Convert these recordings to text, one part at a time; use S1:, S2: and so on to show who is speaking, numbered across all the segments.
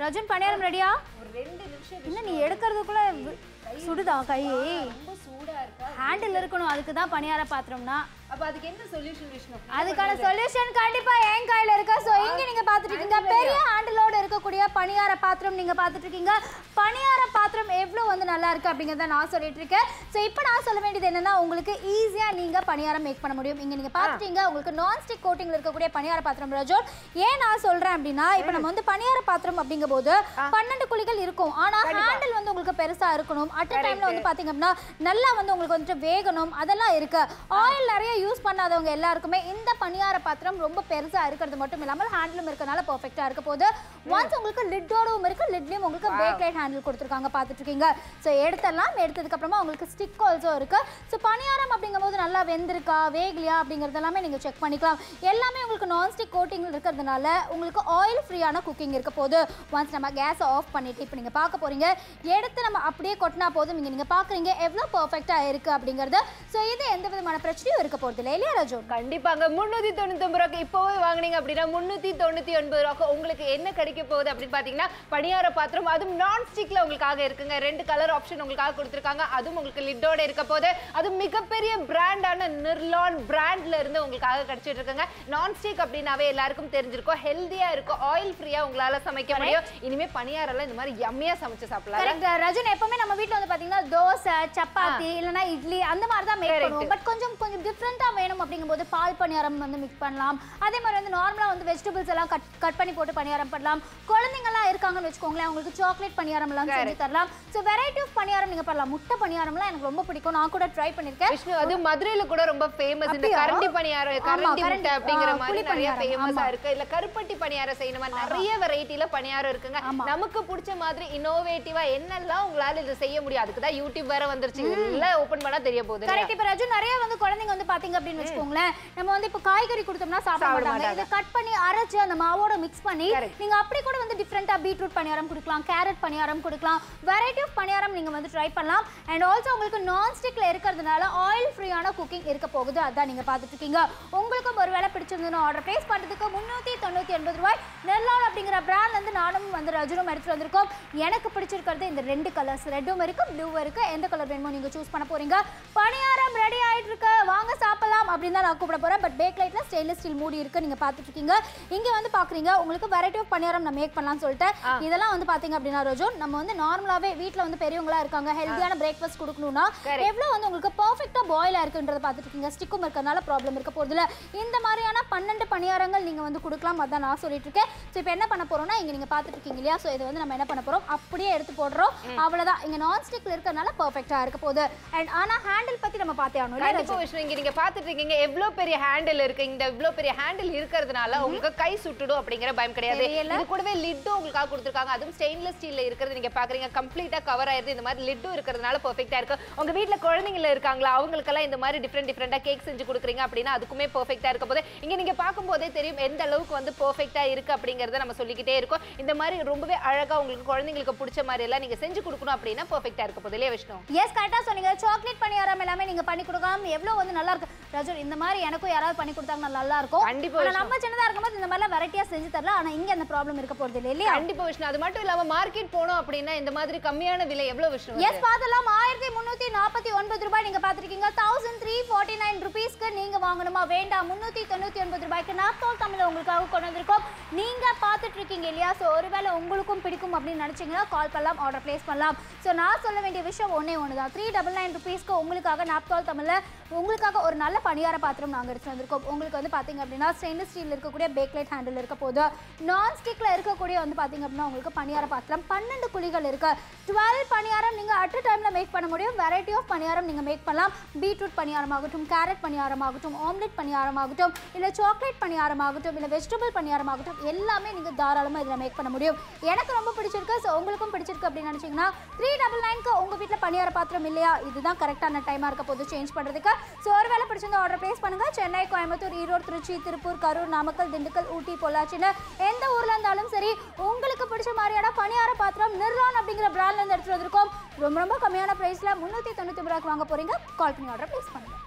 S1: ரஜன் பணியாரம் ரெடியா
S2: ஒரு ரெண்டு நிமிஷம்
S1: என்ன நீ எடுக்கிறதுக்குள்ள வி- சுடுதா கை
S2: ரொம்ப சூடா இருக்கா
S1: ஹேண்டில் இருக்கணும் அதுக்கு தான் பணியார பாத்திரம்னா
S2: அப்ப அதுக்கு என்ன சொல்யூஷன் விஷ்ணு
S1: அதுக்கான சொல்யூஷன் கண்டிப்பா என் கையில இருக்கு சோ இங்க நீங்க பாத்துட்டு இருக்கீங்க பெரிய ஹேண்டிலோட இருக்கக்கூடிய பணியார பாத்திரம் நீங்க பாத்துட்டு இருக்கீங்க பணியார பாத்திரம் எவ்வளவு வந்து நல்லா இருக்கு அப்படிங்கறத நான் சொல்லிட்டு இருக்கேன் சோ இப்போ நான் சொல்ல வேண்டியது என்னன்னா உங்களுக்கு ஈஸியா நீங்க பணியாரம் மேக் பண்ண முடியும் இங்க நீங்க பாத்துட்டீங்க உங்களுக்கு நான் ஸ்டிக் கோட்டிங்ல இருக்கக்கூடிய பணியார பாத்திரம் ரஜோல் ஏன் நான் சொல்றேன் அப்படின்னா இப்போ நம்ம வந்து பணியார பாத்திரம் அப்படிங்கும்போது பன்னெண்டு குழிகள் இருக்கும் ஆனா ஹேண்டில் வந்து உங்களுக்கு பெருசா இருக்கணும் அட் டைம்ல வந்து பாத்தீங்க அப்படின்னா நல்லா வந்து உங்களுக்கு வந்துட்டு வேகணும் அதெல்லாம் இருக்கு ஆயில் நிறைய யூஸ் பண்ணாதவங்க எல்லாருக்குமே இந்த பணியார பாத்திரம் ரொம்ப பெருசா இருக்கிறது மட்டும் இல்லாமல் ஹேண்டிலும் இருக்கனால பெர்ஃபெக்ட்டா இருக்க போது ஒன்ஸ் உங்களுக்கு லிட்டோடவும் இருக்கு லிட்லயும் உங்களுக்கு பேக் லைட் ஹேண்டில் கொடுத்துருக்காங்க பார்த்துட்டு இருக்கீங்க ஸோ எடுத்துடலாம் எடுத்ததுக்கு அப்புறமா உங்களுக்கு ஸ்டிக் ஆல்சோ இருக்கு ஸோ பணியாரம் அப்படிங்கும்போது நல்லா வெந்திருக்கா வேகலையா அப்படிங்கிறது எல்லாமே நீங்க செக் பண்ணிக்கலாம் எல்லாமே உங்களுக்கு நான் ஸ்டிக் கோட்டிங் இருக்கிறதுனால உங்களுக்கு ஆயில் ஃப்ரீயான குக்கிங் இருக்க போது ஒன்ஸ் நம்ம கேஸை ஆஃப் பண்ணிட்டு இப்போ நீங்க பார்க்க போறீங்க எடுத்து நம்ம அப்படியே கொட்டினா போதும் இங்க நீங்க பாக்குறீங்க எவ்வளோ பர்ஃபெக்டா இருக்கு அப்படிங்கிறது ஸோ இது எந்த விதமான பிரச்சனையும் இருக்க போறது இல்லை இல்லையா ரஜோ
S2: கண்டிப்பாங்க முன்னூத்தி தொண்ணூத்தி ஒன்பது ரூபாய்க்கு இப்போவே வாங்குனீங்க அப்படின்னா முன்னூத்தி தொண்ணூத்தி ஒன்பது ரூபாய்க்கு உங்களுக்கு என்ன கிடைக்க போகுது அப்படின்னு பாத்தீங்கன்னா பணியார பாத்திரம் அதுவும் நான் ஸ்டிக்ல உங்களுக்காக இருக்குங்க ரெண்டு கலர் ஆப்ஷன் உங்களுக்காக கொடுத்துருக்காங்க அதுவும் உங்களுக்கு லிட்டோட இருக்க போது அது மிகப்பெரிய பிராண்டான நிர்லான் பிராண்ட்ல இருந்து உங்களுக்காக கிடைச்சிட்டு இருக்குங்க நான் ஸ்டிக் அப்படின்னாவே எல்லாருக்கும் தெரிஞ்சிருக்கும் ஹெல்தியா இருக்கும் ஆயில் ஃப்ரீயா உங்களால சமைக்க முடியும் இனிமே பணியாரெல்லாம் இந்த மாதிரி யம்மியா சமைச்சு சாப்பிடலாம்
S1: கரெக்ட் ரஜன் எப்பவுமே நம்ம வீட்ல வந்து பாத்தீங்கன்னா தோசை சப்பாத்தி இல்லனா இட்லி அந்த மாதிரி தான் மேக்
S2: Correct.
S1: பண்ணுவோம் பட் கொஞ்சம் கொஞ்சம் டிஃப்ரெண்டா வேணும் அப்படிங்கும்போது பால் பணியாரம் வந்து மிக்ஸ் பண்ணலாம் அதே மாதிரி வந்து நார்மலா வந்து வெஜிடபிள்ஸ் எல்லாம் கட் கட் பண்ணி போட்டு பணியாரம் பண்ணலாம் குழந்தைங்க எல்லாம் இருக்காங்கன்னு வச்சுக்கோங்களேன் அவங்களுக்கு சாக்லேட் பணியாரம் எல்லாம் செஞ்சு தரலாம் ஸோ வெரைட்டி ஆஃப் பணியாரம் நீங்க பண்ணலாம் முட்டை பணியாரம்லாம் எனக்கு ரொம்ப பிடிக்கும் நான் கூட ட்ரை பண்ணிருக்கேன்
S2: விஷ்ணு அது மதுரையில கூட ரொம்ப ஃபேமஸ் இந்த
S1: அப்படியா?
S2: கரண்டி பணியாரம்
S1: ஆமா,
S2: கரண்டி
S1: கரண்டி.
S2: முட்டை அப்படிங்கிற
S1: ஆ,
S2: மாதிரி
S1: புளி
S2: நிறைய
S1: பணியாரம்,
S2: ஃபேமஸா
S1: ஆமா.
S2: இருக்கு இல்ல கருப்பட்டி பணியாரம் செய்யணுமா நிறைய வெரைட்டில பணியாரம் இருக்குங்க
S1: ஆமா.
S2: நமக்கு பிடிச்ச மாதிரி இன்னோவேட்டிவா என்னெல்லாம் உங்களால இது செய்ய முடியும் அதுக்கு தான் யூடியூப் வேற வந்துருச்சு எல்லாம் ஓபன் பண்ணா தெரிய போகுது இல்லையா?
S1: கரெக்ட் இப்போ ரஜு நிறைய வந்து குழந்தைங்க வந்து பாத்தீங்க அப்படின்னு வச்சுக்கோங்களேன் நம்ம வந்து இப்போ காய்கறி கொடுத்தோம்னா சாப்பிட
S2: சாப்பிட
S1: மாட்டாங்க
S2: மாட்டாங்க.
S1: இதை கட் பண்ணி அரைச்சு அந்த மாவோட மிக்ஸ் பண்ணி
S2: Correct.
S1: நீங்க அப்படி கூட வந்து டிஃப்ரெண்டா பீட்ரூட் பணியாரம் கொடுக்கலாம் கேரட் பணியாரம் கொடுக்கலாம் வெரைட்டி ஆஃப் பணியாரம் நீங்க வந்து ட்ரை பண்ணலாம் அண்ட் ஆல்சோ உங்களுக்கு நான் ஸ்டிக்ல இருக்கிறதுனால ஆயில் ஃப்ரீயான குக்கிங் இருக்க போகுது அதான் நீங்க பார்த்துட்டு இருக்கீங்க உங்களுக்கும் ஒரு வேளை பிடிச்சிருந்ததுன்னு ஆர்டர் பிளேஸ் பண்றதுக்கு முந்நூற்றி தொண்ணூற்றி ஒன்பது ரூபாய் நெல்லால் அப்படிங்கிற பிராண்ட் வந்து நானும் வந்து ரஜுனும் எடுத்துட்டு வந்திருக்கோம் எனக்கு பிடிச்சிருக்கிறது இந்த ரெண்டு கலர்ஸ் ரெட்டும் இருக்கு ப்ளூவும் இருக்கு எந்த கலர் வேணுமோ நீங்க சூஸ் பண்ண போறீங்க பணியாரம் ரெடி ஆயிட்டு இருக்கு வாங்க சாப்பிடலாம் அப்படின்னு தான் நான் கூப்பிட போறேன் பட் பேக் லைட்ல ஸ்டெயின்லெஸ் ஸ்டீல் மூடி இருக்கு நீங்க பார்த்துட்டு இருக்கீங்க இங்க வந்து பாக்குறீங்க உங்களுக்கு வெரைட்டி ஆஃப் பணியாரம் நான் மேக் பண்ணலாம்னு சொல்லிட்டு இதெல்லாம் வந்து பாத்தீங்க அப்படின்னா ரோஜோ நம்ம வந்து நார்மலாவே வீட்ல வந்து பெரியவங்களா இருக்காங்க ஹெல்த்தியான பிரேக்ஃபாஸ்ட் கொடுக்கணும்னா
S2: Correct.
S1: எவ்வளவு வந்து உங்களுக்கு பர்ஃபெக்ட்டா பாயில் இருக்குன்றத பார்த்துட்டு இருக்கீங்க ஸ்டிக்கும் இருக்கறனால ப்ராப்ளம் இருக்க போறது இல்ல இந்த மாதிரியான பன்னெண்டு பணியாரங்கள் நீங்க வந்து கொடுக்கலாம் அதான் நான் சொல்லிட்டு இருக்கேன் ஸோ இப்போ என்ன பண்ண போறோம்னா இங்க நீங்க பார்த்துட்டு இருக்கீங்க இல்லையா ஸோ இது வந்து நம்ம என்ன பண்ண போறோம் அப்படியே எடுத்து போடுறோம் அவ்வளவுதான் இங்க நான் ஸ்டிக்ல இருக்கறனால பர்ஃபெக்ட்டா இருக்க போகுது அண்ட் ஆனா ஹேண்டில் பத்தி நம்ம பார்த்தே ஆகணும் இல்லையா
S2: கண்டிப்பா விஷ்ணு இங்க நீங்க பாத்துட்டு இருக்கீங்க எவ்வளவு பெரிய ஹேண்டில் இருக்கு இந்த இவ்வளவு பெரிய ஹேண்டில் இருக்கிறதுனால உங்களுக்கு கை சுட்டுடும் அப்படிங்கிற பயம் கிடையாது
S1: தெரியல.
S2: இது கூடவே லிட்டும் உங்களுக்காக கொடுத்துருக்காங்க அதுவும் ஸ்டெயின்லெஸ் ஸ்டீல்ல இருக்கிறது நீங்க பாக்குறீங்க கம்ப்ளீட்டா கவர் ஆயிருது இந்த மாதிரி லிட்டும் இருக்கிறதுனால பெர்ஃபெக்ட்டா இருக்கு உங்க வீட்ல குழந்தைங்கள இருக்காங்களா அவங்களுக்கெல்லாம் இந்த மாதிரி டிஃப்ரெண்ட் டிஃப்ரெண்டா கேக் செஞ்சு கொடுக்குறீங்க அப்படின்னா அதுக்குமே பெர்ஃபெக்ட்டா இருக்க போது இங்க நீங்க பார்க்கும்போதே தெரியும் எந்த அளவுக்கு வந்து பெர்ஃபெக்ட்டா இருக்கு அப்படிங்கறத நம்ம சொல்லிக்கிட்டே இருக்கோம் இந்த மாதிரி ரொம்பவே அழகா உங்களுக்கு குழந்தைங்களுக்கு பிடிச்ச மாதிரி எல்லாம் நீங்க செஞ்சு கொடுக்கணும் அப்படின்னா பெர்ஃபெக்ட்டா இருக்க போகுது இல்லையா விஷ்ணு
S1: எஸ் கரெக்டாக சொன்னீங்க சாக்லேட் பணியாரம் எல்லாமே நீங்க பண்ணி கொடுக்கலாம் எவ்வளவு வந்து நல்லா இருக்கு ரஜு இந்த மாதிரி எனக்கும் யாராவது பண்ணி கொடுத்தாங்கன்னா நல்லா இருக்கும்
S2: கண்டிப்பா
S1: ஆனா
S2: விஷ்ணு.
S1: நம்ம சின்னதா இருக்கும்போது இந்த மாதிரிலாம் வெரைட்டியா செஞ்சு தரலாம் ஆனா இங்க அந்த ப்ராப்ளம் இருக்க போறது இல்லை இல்லையா
S2: கண்டிப்பா விஷ்ணு அது மட்டும் இல்லாம மார்க்கெட் போனோம் அப்படின்னா இந்த மாதிரி கம்மியான விலை எவ்வளவு விஷ்ணு
S1: எஸ் பார்த்தலாம் ஆயிரத்தி முந்நூற்றி நாற்பத்தி ஒன்பது ரூபாய் நீங்க பார்த்துருக்கீங்க தௌசண்ட் த்ரீ ஃபார்ட்டி நைன் ருபீஸ்க்கு நீங்க வாங்கணுமா வேண்டாம் முந்நூற்றி தொண்ணூற்றி ஒன்பது ரூபாய்க்கு நாப்தோல் தமிழ் உங்களுக்காக கொண்டு வந்திருக்கோம் நீங்க பார்த்துட்டு இருக்கீங்க இல்லையா ஸோ ஒருவேளை உங்களுக்கும் பிடிக்கும் அப்படின்னு நினைச்சீங்கன்னா கால் பண்ணலாம் ஆர்டர் பிளேஸ் பண்ணலாம் ஸோ நான் சொல்ல வேண்டிய விஷயம் ஒண்ணே ஒன்று தான் த்ரீ டபுள் நைன் ருபீஸ்க்கு உங்களுக்காக நாப்தோல் தமிழ்ல உங்களுக்காக ஒரு நல்ல பணியார பாத்திரம் நாங்கள் எடுத்து வந்திருக்கோம் உங்களுக்கு வந்து பார்த்தீங்க அப்படின்னா ஸ்டெயின்லெஸ் ஸ்டீல் இருக்கக்கூடிய பேக்லைட் ஹேண்டில் இருக்க போது நான் ஸ்டிக்ல இருக்கக்கூடிய வந்து பார்த்தீங்க அப்படின்னா உங்களுக்கு பணியார பாத்திரம் பன்னெண்டு குழிகள் இருக்கு டுவெல் பணியாரம் நீங்கள் அட் டைம்ல மேக் பண்ண முடியும் வெரைட்டி ஆஃப் பணியாரம் நீங்கள் மேக் பண்ணலாம் பீட்ரூட் பணியாரமாகட்டும் கேரட் பணியாரமாகட்டும் ஆம்லெட் பணியாரமாகட்டும் இல்லை சாக்லேட் பணியாரமாகட்டும் இல்லை வெஜிடபிள் பணியாரமாகட்டும் எல்லாமே நீங்கள் தாராளமாக இதில் மேக் பண்ண முடியும் எனக்கு ரொம்ப பிடிச்சிருக்கு ஸோ உங்களுக்கும் பிடிச்சிருக்கு அப்படின்னு நினச்சிங்கன்னா த்ரீ டபுள் நைன்க்கு உங்கள் வீட்டில் பணியார பாத்திரம் இல்லையா இதுதான் கரெக்டான டைமாக இருக்க போது சேஞ்ச் பண்ணுறதுக்கு ஸோ ஒரு வேலை பிடிச்சிருந்தா ஆர்டர் ப்ளேஸ் பண்ணுங்க சென்னை கோயம்புத்தூர் ஈரோடு திருச்சி திருப்பூர் கரூர் நாமக்கல் திண்டுக்கல் ஊட்டி பொள்ளாச்சின்னு எந்த ஊர்ல இருந்தாலும் சரி உங்களுக்கு பிடிச்ச மாதிரியான பணியார பாத்திரம் நிர்வான் அப்படிங்கிற பிராண்ட்ல இருந்து எடுத்துட்டு வந்திருக்கோம் ரொம்ப ரொம்ப கம்மியான பிரைஸ்ல முந்நூற்றி தொண்ணூற்றி ரூபாய்க்கு வாங்க போறீங்க கால் பண்ணி ஆர்டர் ப்ளேஸ் பண்ணுங்க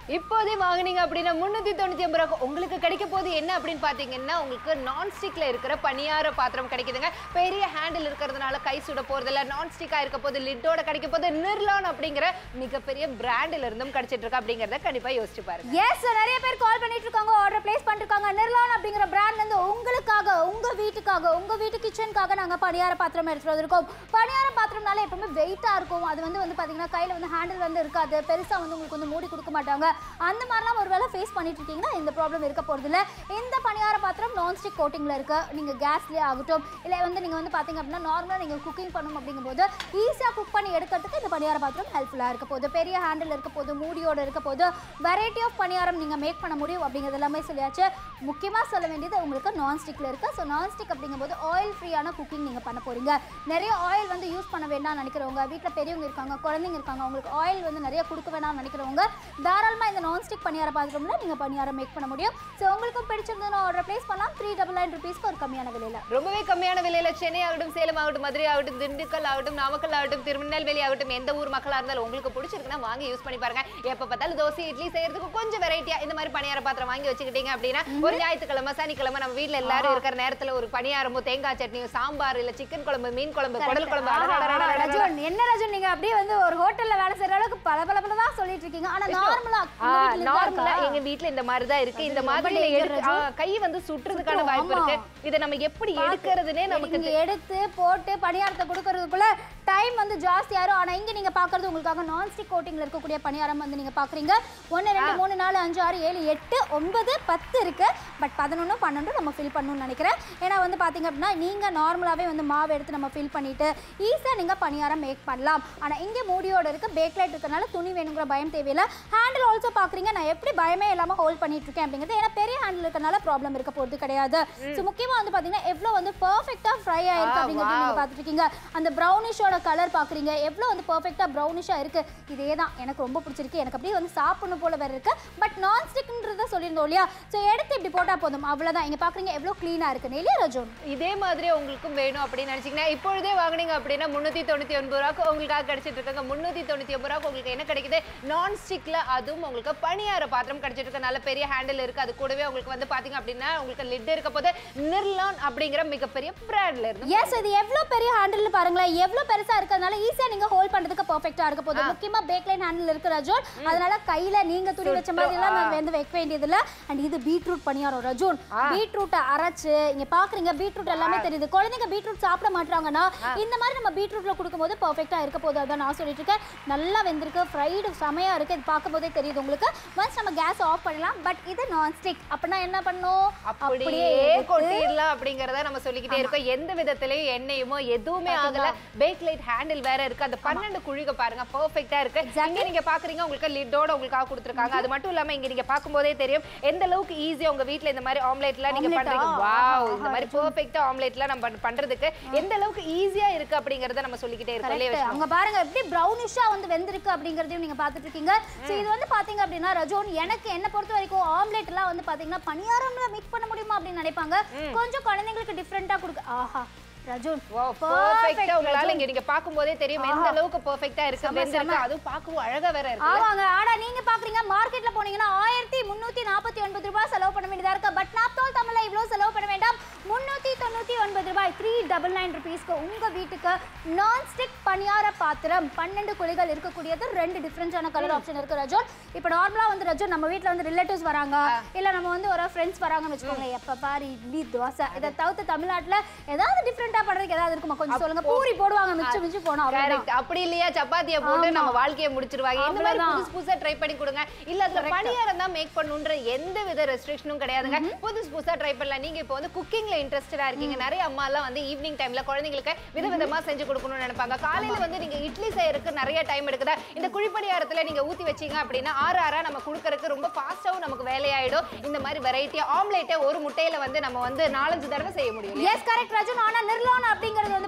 S2: இப்போதே வாங்குனீங்க அப்படின்னா முன்னூத்தி தொண்ணூத்தி ஒன்பது ரூபாய் உங்களுக்கு கிடைக்க போது என்ன அப்படின்னு பாத்தீங்கன்னா உங்களுக்கு நான் ஸ்டிக்ல இருக்கிற பணியார பாத்திரம் கிடைக்குதுங்க பெரிய ஹேண்டில் இருக்கிறதுனால கை சுட போறதில்ல நான் ஸ்டிக்கா இருக்க போது லிட்டோட கிடைக்க போது நிர்லான் அப்படிங்கிற மிகப்பெரிய பிராண்டில் இருந்தும் கிடைச்சிட்டு இருக்கு அப்படிங்கறத கண்டிப்பா யோசிச்சு பாருங்க
S1: எஸ் நிறைய பேர் கால் பண்ணிட்டு இருக்காங்க ஆர்டர் பிளேஸ் பண்ணிருக்காங்க நிர்லான் அப்படிங்கிற பிராண்ட்ல இருந்து உங்களுக்காக உங்க வீட்டுக்காக உங்க வீட்டு கிச்சனுக்காக நாங்க பணியார பாத்திரம் எடுத்துட்டு வந்திருக்கோம் பணியார பாத்திரம்னால எப்பவுமே வெயிட்டா இருக்கும் அது வந்து வந்து பாத்தீங்கன்னா கையில வந்து ஹேண்டில் வந்து இருக்காது பெருசா வந்து உங்களுக்கு வந்து மூடி கொடுக்க மாட்டாங்க அந்த மாதிரிலாம் ஒருவேளை ஃபேஸ் பண்ணிட்டு இருக்கீங்கன்னா இந்த ப்ராப்ளம் இருக்க போறது இல்ல இந்த பணியார பாத்திரம் நான்ஸ்டிக் கோட்டிங்ல இருக்கு நீங்க கேஸ்லயே ஆகட்டும் இல்ல வந்து நீங்க வந்து பாத்தீங்க அப்படின்னா நார்மலா நீங்க குக்கிங் பண்ணும் அப்படிங்கும்போது ஈஸியா குக் பண்ணி எடுக்கிறதுக்கு இந்த பணியார பாத்திரம் ஹெல்ப்ஃபுல்லா இருக்க போகுது பெரிய ஹேண்டில் இருக்க போது மூடியோட இருக்க போது வெரைட்டி ஆஃப் பணியாரம் நீங்க மேக் பண்ண முடியும் அப்படிங்கிறது எல்லாமே சொல்லியாச்சு முக்கியமா சொல்ல வேண்டியது உங்களுக்கு நான்ஸ்டிக்ல இருக்கு ஸோ நான்ஸ்டிக் அப்படிங்கும்போது ஆயில் ஃப்ரீயான குக்கிங் நீங்க பண்ண போறீங்க நிறைய ஆயில் வந்து யூஸ் பண்ண வேண்டாம்னு நினைக்கிறவங்க வீட்ல பெரியவங்க இருக்காங்க குழந்தைங்க இருக்காங்க அவங்களுக்கு ஆயில் வந்து நிறைய கொடுக்க வேணாம்னு நினைக்கிறவங்க தாராளமா இந்த நான்ஸ்டிக் பணியார பாத்திரம்ல நீங்க பணியாரம் மேக் பண்ண முடியும் ஸோ உங்களுக்கும் பிடிச்சிருந்ததுன்னா ஆர்டர் பிளேஸ் பண்ணலாம் த்ரீ டபுள் நைன் ருபீஸ்க்கு ஒரு கம்மியான விலையில
S2: ரொம்பவே கம்மியான விலையில சென்னை ஆகட்டும் சேலம் ஆகட்டும் மதுரை ஆகட்டும் திண்டுக்கல் ஆகட்டும் நாமக்கல் ஆகட்டும் திருநெல்வேலி ஆகட்டும் எந்த ஊர் மக்களா இருந்தாலும் உங்களுக்கு பிடிச்சிருக்குன்னா வாங்கி யூஸ் பண்ணி பாருங்க எப்ப பார்த்தாலும் தோசை இட்லி செய்யறதுக்கு கொஞ்சம் வெரைட்டியா இந்த மாதிரி பணியார பாத்திரம் வாங்கி வச்சுக்கிட்டீங்க அப்படின்னா ஒரு ஞாயிற்றுக்கிழமை சனிக்கிழமை நம்ம வீட்ல எல்லாரும் இருக்கிற நேரத்துல ஒரு பணியாரமோ தேங்காய் சட்னியோ சாம்பார் இல்ல சிக்கன் குழம்பு மீன் குழம்பு குடல் குழம்பு அடடடடடடட.
S1: ரஜுன் என்ன ரஜுன் நீங்க அப்படியே வந்து ஒரு ஹோட்டல்ல வேலை செய்யற அளவுக்கு பல பல பல தான் சொல்லிட்டு இருக்கீங்க ஆனா நார்மலா
S2: நார்மலா எங்க வீட்ல இந்த மாதிரி தான் இருக்கு இந்த மாதிரி
S1: danger,
S2: எடுத்து- ஆ, கை வந்து சுற்றுறதுக்கான
S1: சுற்றும்,
S2: வாய்ப்பு
S1: ஆமா.
S2: இருக்கு இதை நம்ம எப்படி எடுக்கிறதுனே நமக்கு
S1: நீங்க எடுத்து போட்டு பணியாரத்தை கொடுக்கறதுக்குள்ள டைம் வந்து ஜாஸ்தி ஆயிரும் ஆனா இங்க நீங்க பாக்குறது உங்களுக்காக நான்ஸ்டிக் கோட்டிங்ல இருக்கக்கூடிய பணியாரம் வந்து நீங்க பாக்குறீங்க ஒன்னு ரெண்டு மூணு நாலு அஞ்சு ஆறு ஏழு எட்டு ஒன்பது பத்து இருக்கு பட் பதினொன்று பன்னெண்டு நம்ம ஃபில் பண்ணணும்னு நினைக்கிறேன் ஏன்னா வந்து பாத்தீங்க அப்படின்னா நீங்க நார்மலாவே வந்து மாவு எடுத்து நம்ம ஃபில் பண்ணிட்டு ஈஸியா நீங்க பணியாரம் மேக் பண்ணலாம் ஆனா இங்க மூடியோட இருக்கு பேக்லைட் இருக்கறனால துணி வேணுங்கிற பயம் தேவையில்லை ஹேண்டில் ஆல்சோ பாக்குறீங்க நான் எப்படி பயமே இல்லாம ஹோல்ட் பண்ணிட்டு இருக்கேன் அப்படிங்கிறது ஏன்னா பெரிய ஹேண்டில் இருக்கறனால ப்ராப்ளம் இருக்க போறது கிடையாது ஸோ முக்கியமா வந்து பாத்தீங்கன்னா எவ்வளவு வந்து பெர்ஃபெக்ட்டா ஃப்ரை ஆயிருக்கு
S2: ஆ,
S1: அப்படிங்கிறது நீங்க பார்த்துட்டு இருக்கீங்க அந்த ப்ரௌனிஷோட கலர் பாக்குறீங்க எவ்வளவு வந்து பெர்ஃபெக்ட்டா ப்ரௌனிஷா இருக்கு இதே தான் எனக்கு ரொம்ப பிடிச்சிருக்கு எனக்கு அப்படியே வந்து சாப்பிடணும் போல வேற இருக்கு பட் நான் ஸ்டிக்ன்றத சொல்லியிருந்தோம் இல்லையா ஸோ எடுத்து இப்படி போட்டா போதும் அவ்வளவுதான் இங்க பாக்குறீங்க எவ்வளவு க்ளீனா இருக்குன்னு இல்லையா ரஜோன்
S2: இதே மாதிரி உங்களுக்கும் வேணும் அப்படின்னு நினைச்சீங்கன்னா இப்பொழுதே வாங்குனீங்க அப்படின்னா முன்னூத்தி தொண்ணூத்தி ஒன்பது ரூபாய்க்கு உங்களுக்காக கிடைச்சிட்டு இருக்காங்க முன்னூத்தி தொண்ணூத்தி ஒன்பது ரூபாய்க்கு உங்களுக்கு என்ன கிடைக்குது நான் ஸ்டிக்ல அதுவும் உங்களுக்கு பணியார பாத்திரம் கிடைச்சிட்டு இருக்கு நல்ல பெரிய ஹேண்டில் இருக்கு அது கூடவே உங்களுக்கு வந்து பாத்தீங்க அப்படின்னா உங்களுக்கு லிட் இருக்க போது நிர்லான் அப்படிங்கிற மிகப்பெரிய பிராண்ட்ல இருந்து
S1: எஸ் இது எவ்வளவு பெரிய ஹேண்டில் பாருங்களேன் எவ்வளவு பெருசா இருக்கிறதுனால ஈஸியா நீங்க ஹோல்ட் பண்றதுக்கு பெர்ஃபெக்ட்டா இருக்க போகுது முக்கியமா பேக்லைன் ஹேண்டில் இருக்கிற ரஜோன் அதனால கையில நீங்க துணி வச்ச மாதிரி எல்லாம் நான் வந்து வைக்க வேண்டியது இல்ல அண்ட் இது பீட்ரூட் பணியாரம் ரஜோன் பீட்ரூட்டை அரைச்சு இங்க பாக்குறீங்க பீட்ரூட் எல்லாமே தெரியுது குழந்தைங்க பீட்ரூட் சாப்பிட மாட்டாங்கன்னா இந்த மாதிரி நம்ம பீட்ரூட்ல கொடுக்கும்போது பெர்ஃபெக்ட்டா இருக்க போகுது அதான் நான் சொல்லிட்டு இருக்கேன் நல்லா வெந்திருக்கு ஃப்ரைடு செமையா இருக்கு இது பார்க்கும்போதே தெரியுது உங்களுக்கு ஒன்ஸ் நம்ம கேஸ் ஆஃப் பண்ணலாம் பட் இது நான் ஸ்டிக் அப்படின்னா என்ன பண்ணும்
S2: அப்படியே கொட்டிடலாம் அப்படிங்கறத நம்ம சொல்லிக்கிட்டே இருக்கோம் எந்த விதத்திலயும் எண்ணெயுமோ எதுவுமே ஆகல பேக் லைட் ஹேண்டில் வேற இருக்கு அந்த பன்னெண்டு குழிக பாருங்க பெர்ஃபெக்ட்டா இருக்கு இங்க நீங்க பாக்குறீங்க உங்களுக்கு லிட்டோட உங்களுக்காக கொடுத்துருக்காங்க அது மட்டும் இல்லாம இங்க நீங்க பாக்கும்போதே தெரியும் எந்த அளவுக்கு ஈஸியா உங்க வீட்ல இந்த மாதிரி ஆம்லெட்லாம் நீங்க
S1: Omelette-ஆ?
S2: பண்றீங்க வாவ் இந்த மாதிரி பெர்ஃபெக்ட்டா ஆம்லெட்லாம் நம்ம பண்- பண்றதுக்கு எந்த அளவுக்கு ஈஸியா இருக்கு அப்படிங்கறத நம்ம சொல்லிக்கிட்டே இருக்கோம் இல்லையா
S1: Correct. அங்க பாருங்க எப்படி ப்ரௌனிஷா வந்து வெந்திருக்கு அப்படிங்கறதையும் நீங்க பாத்துட்டு இருக்கீங்க சோ இது வந்து பாத்தீங்க அப்படின்னா ரஜோன் எனக்கு என்ன பொறுத்த வரைக்கும் ஆம்லெட் எல்லாம் வந்து பாத்தீங்கன்னா பணியாரம்ல மிக்ஸ் பண்ண முடியுமா அப்படின்னு நினைப்பாங்க கொஞ்சம் குழந்தைங்களுக்கு டிஃப்ரெண்டா கொடுக்க ஆஹா ரஜோன்
S2: பெர்ஃபெக்ட்டா உங்களால இங்க நீங்க பாக்கும்போதே தெரியும் எந்த அளவுக்கு பெர்ஃபெக்ட்டா இருக்கு
S1: செம,
S2: வெந்திருக்கு அதுவும் பார்க்கவும் அழகா வேற இருக்கு
S1: ஆமாங்க ஆனா நீங்க பாக்குறீங்க மார்க்கெட்ல போனீங்கன்னா ஆயிரத்தி முன்னூத்தி நாற்பத்தி ஒன்பது ரூபாய் செலவு பண்ண வேண்டியதா இருக்கு பட் நாப்தோல் தமிழ்ல இவ்வளவு செலவு பண்ண வேண்டாம் முன்னூத்தி தொண்ணூத்தி ஒன்பது ரூபாய் த்ரீ டபுள் நைன் ருபீஸ்க்கு உங்க வீட்டுக்கு நான் ஸ்டிக் பணியார பாத்திரம் பன்னெண்டு குழிகள் இருக்கக்கூடியது ரெண்டு டிஃப்ரெண்டான கலர் ஆப்ஷன் இருக்கு ரஜோன் இப்போ நார்மலா வந்து ரஜோன் நம்ம வீட்ல வந்து ரிலேட்டிவ்ஸ் வராங்க இல்ல நம்ம வந்து ஒரு ஃப்ரெண்ட்ஸ் வராங்கன்னு வச்சுக்கோங்க எப்ப பாரு இட்லி தோசை இதை தவிர்த்து தமிழ்நாட்டுல ஏதாவது டிஃப்ரெண்டா பண்றதுக்கு ஏதாவது இருக்குமா கொஞ்சம் சொல்லுங்க பூரி போடுவாங்க மிச்சம் மிச்சம் போனோம் அவ்வளவுதான்
S2: கரெக்ட் அப்படி இல்லையா சப்பாத்திய போட்டு நம்ம வாழ்க்கைய முடிச்சிருவாங்க இந்த மாதிரி
S1: அவ்வளவுதான்.
S2: புதுசு புதுசா ட்ரை பண்ணி கொடுங்க இல்ல அதுல பணியாரம் தான் மேக் பண்ணுன்ற எந்த வித ரெஸ்ட்ரிக்ஷனும் கிடையாதுங்க புதுசு புதுசா ட்ரை பண்ணலாம் நீங்க இப்போ வந்து குக்கிங்ல இன்ட்ரெஸ்டடா இருக்கீங்க நிறைய அம்மா எல்லாம் வந்து ஈவினிங் டைம்ல குழந்தைங்களுக்கு விதவிதமா செஞ்சு கொடுக்கணும்னு நினைப்பாங்க காலையில வந்து நீங்க இட்லி செய்யறதுக்கு நிறைய டைம் எடுக்குதா இந்த குழிப்பணியாரத்துல நீங்க ஊத்தி வச்சீங்க அப்படின்னா ஆறு ஆறா நம்ம குடுக்கறதுக்கு ரொம்ப ஃபாஸ்டாவும் நமக்கு வேலையாயிடும் இந்த மாதிரி வெரைட்டியா ஆம்லேட்டை ஒரு முட்டையில வந்து நம்ம வந்து நாலஞ்சு தடவை செய்ய முடியும்
S1: எஸ் கரெக்ட் ரஜன் ஆனா நிர்லான் அப்படிங்கிறது வந்து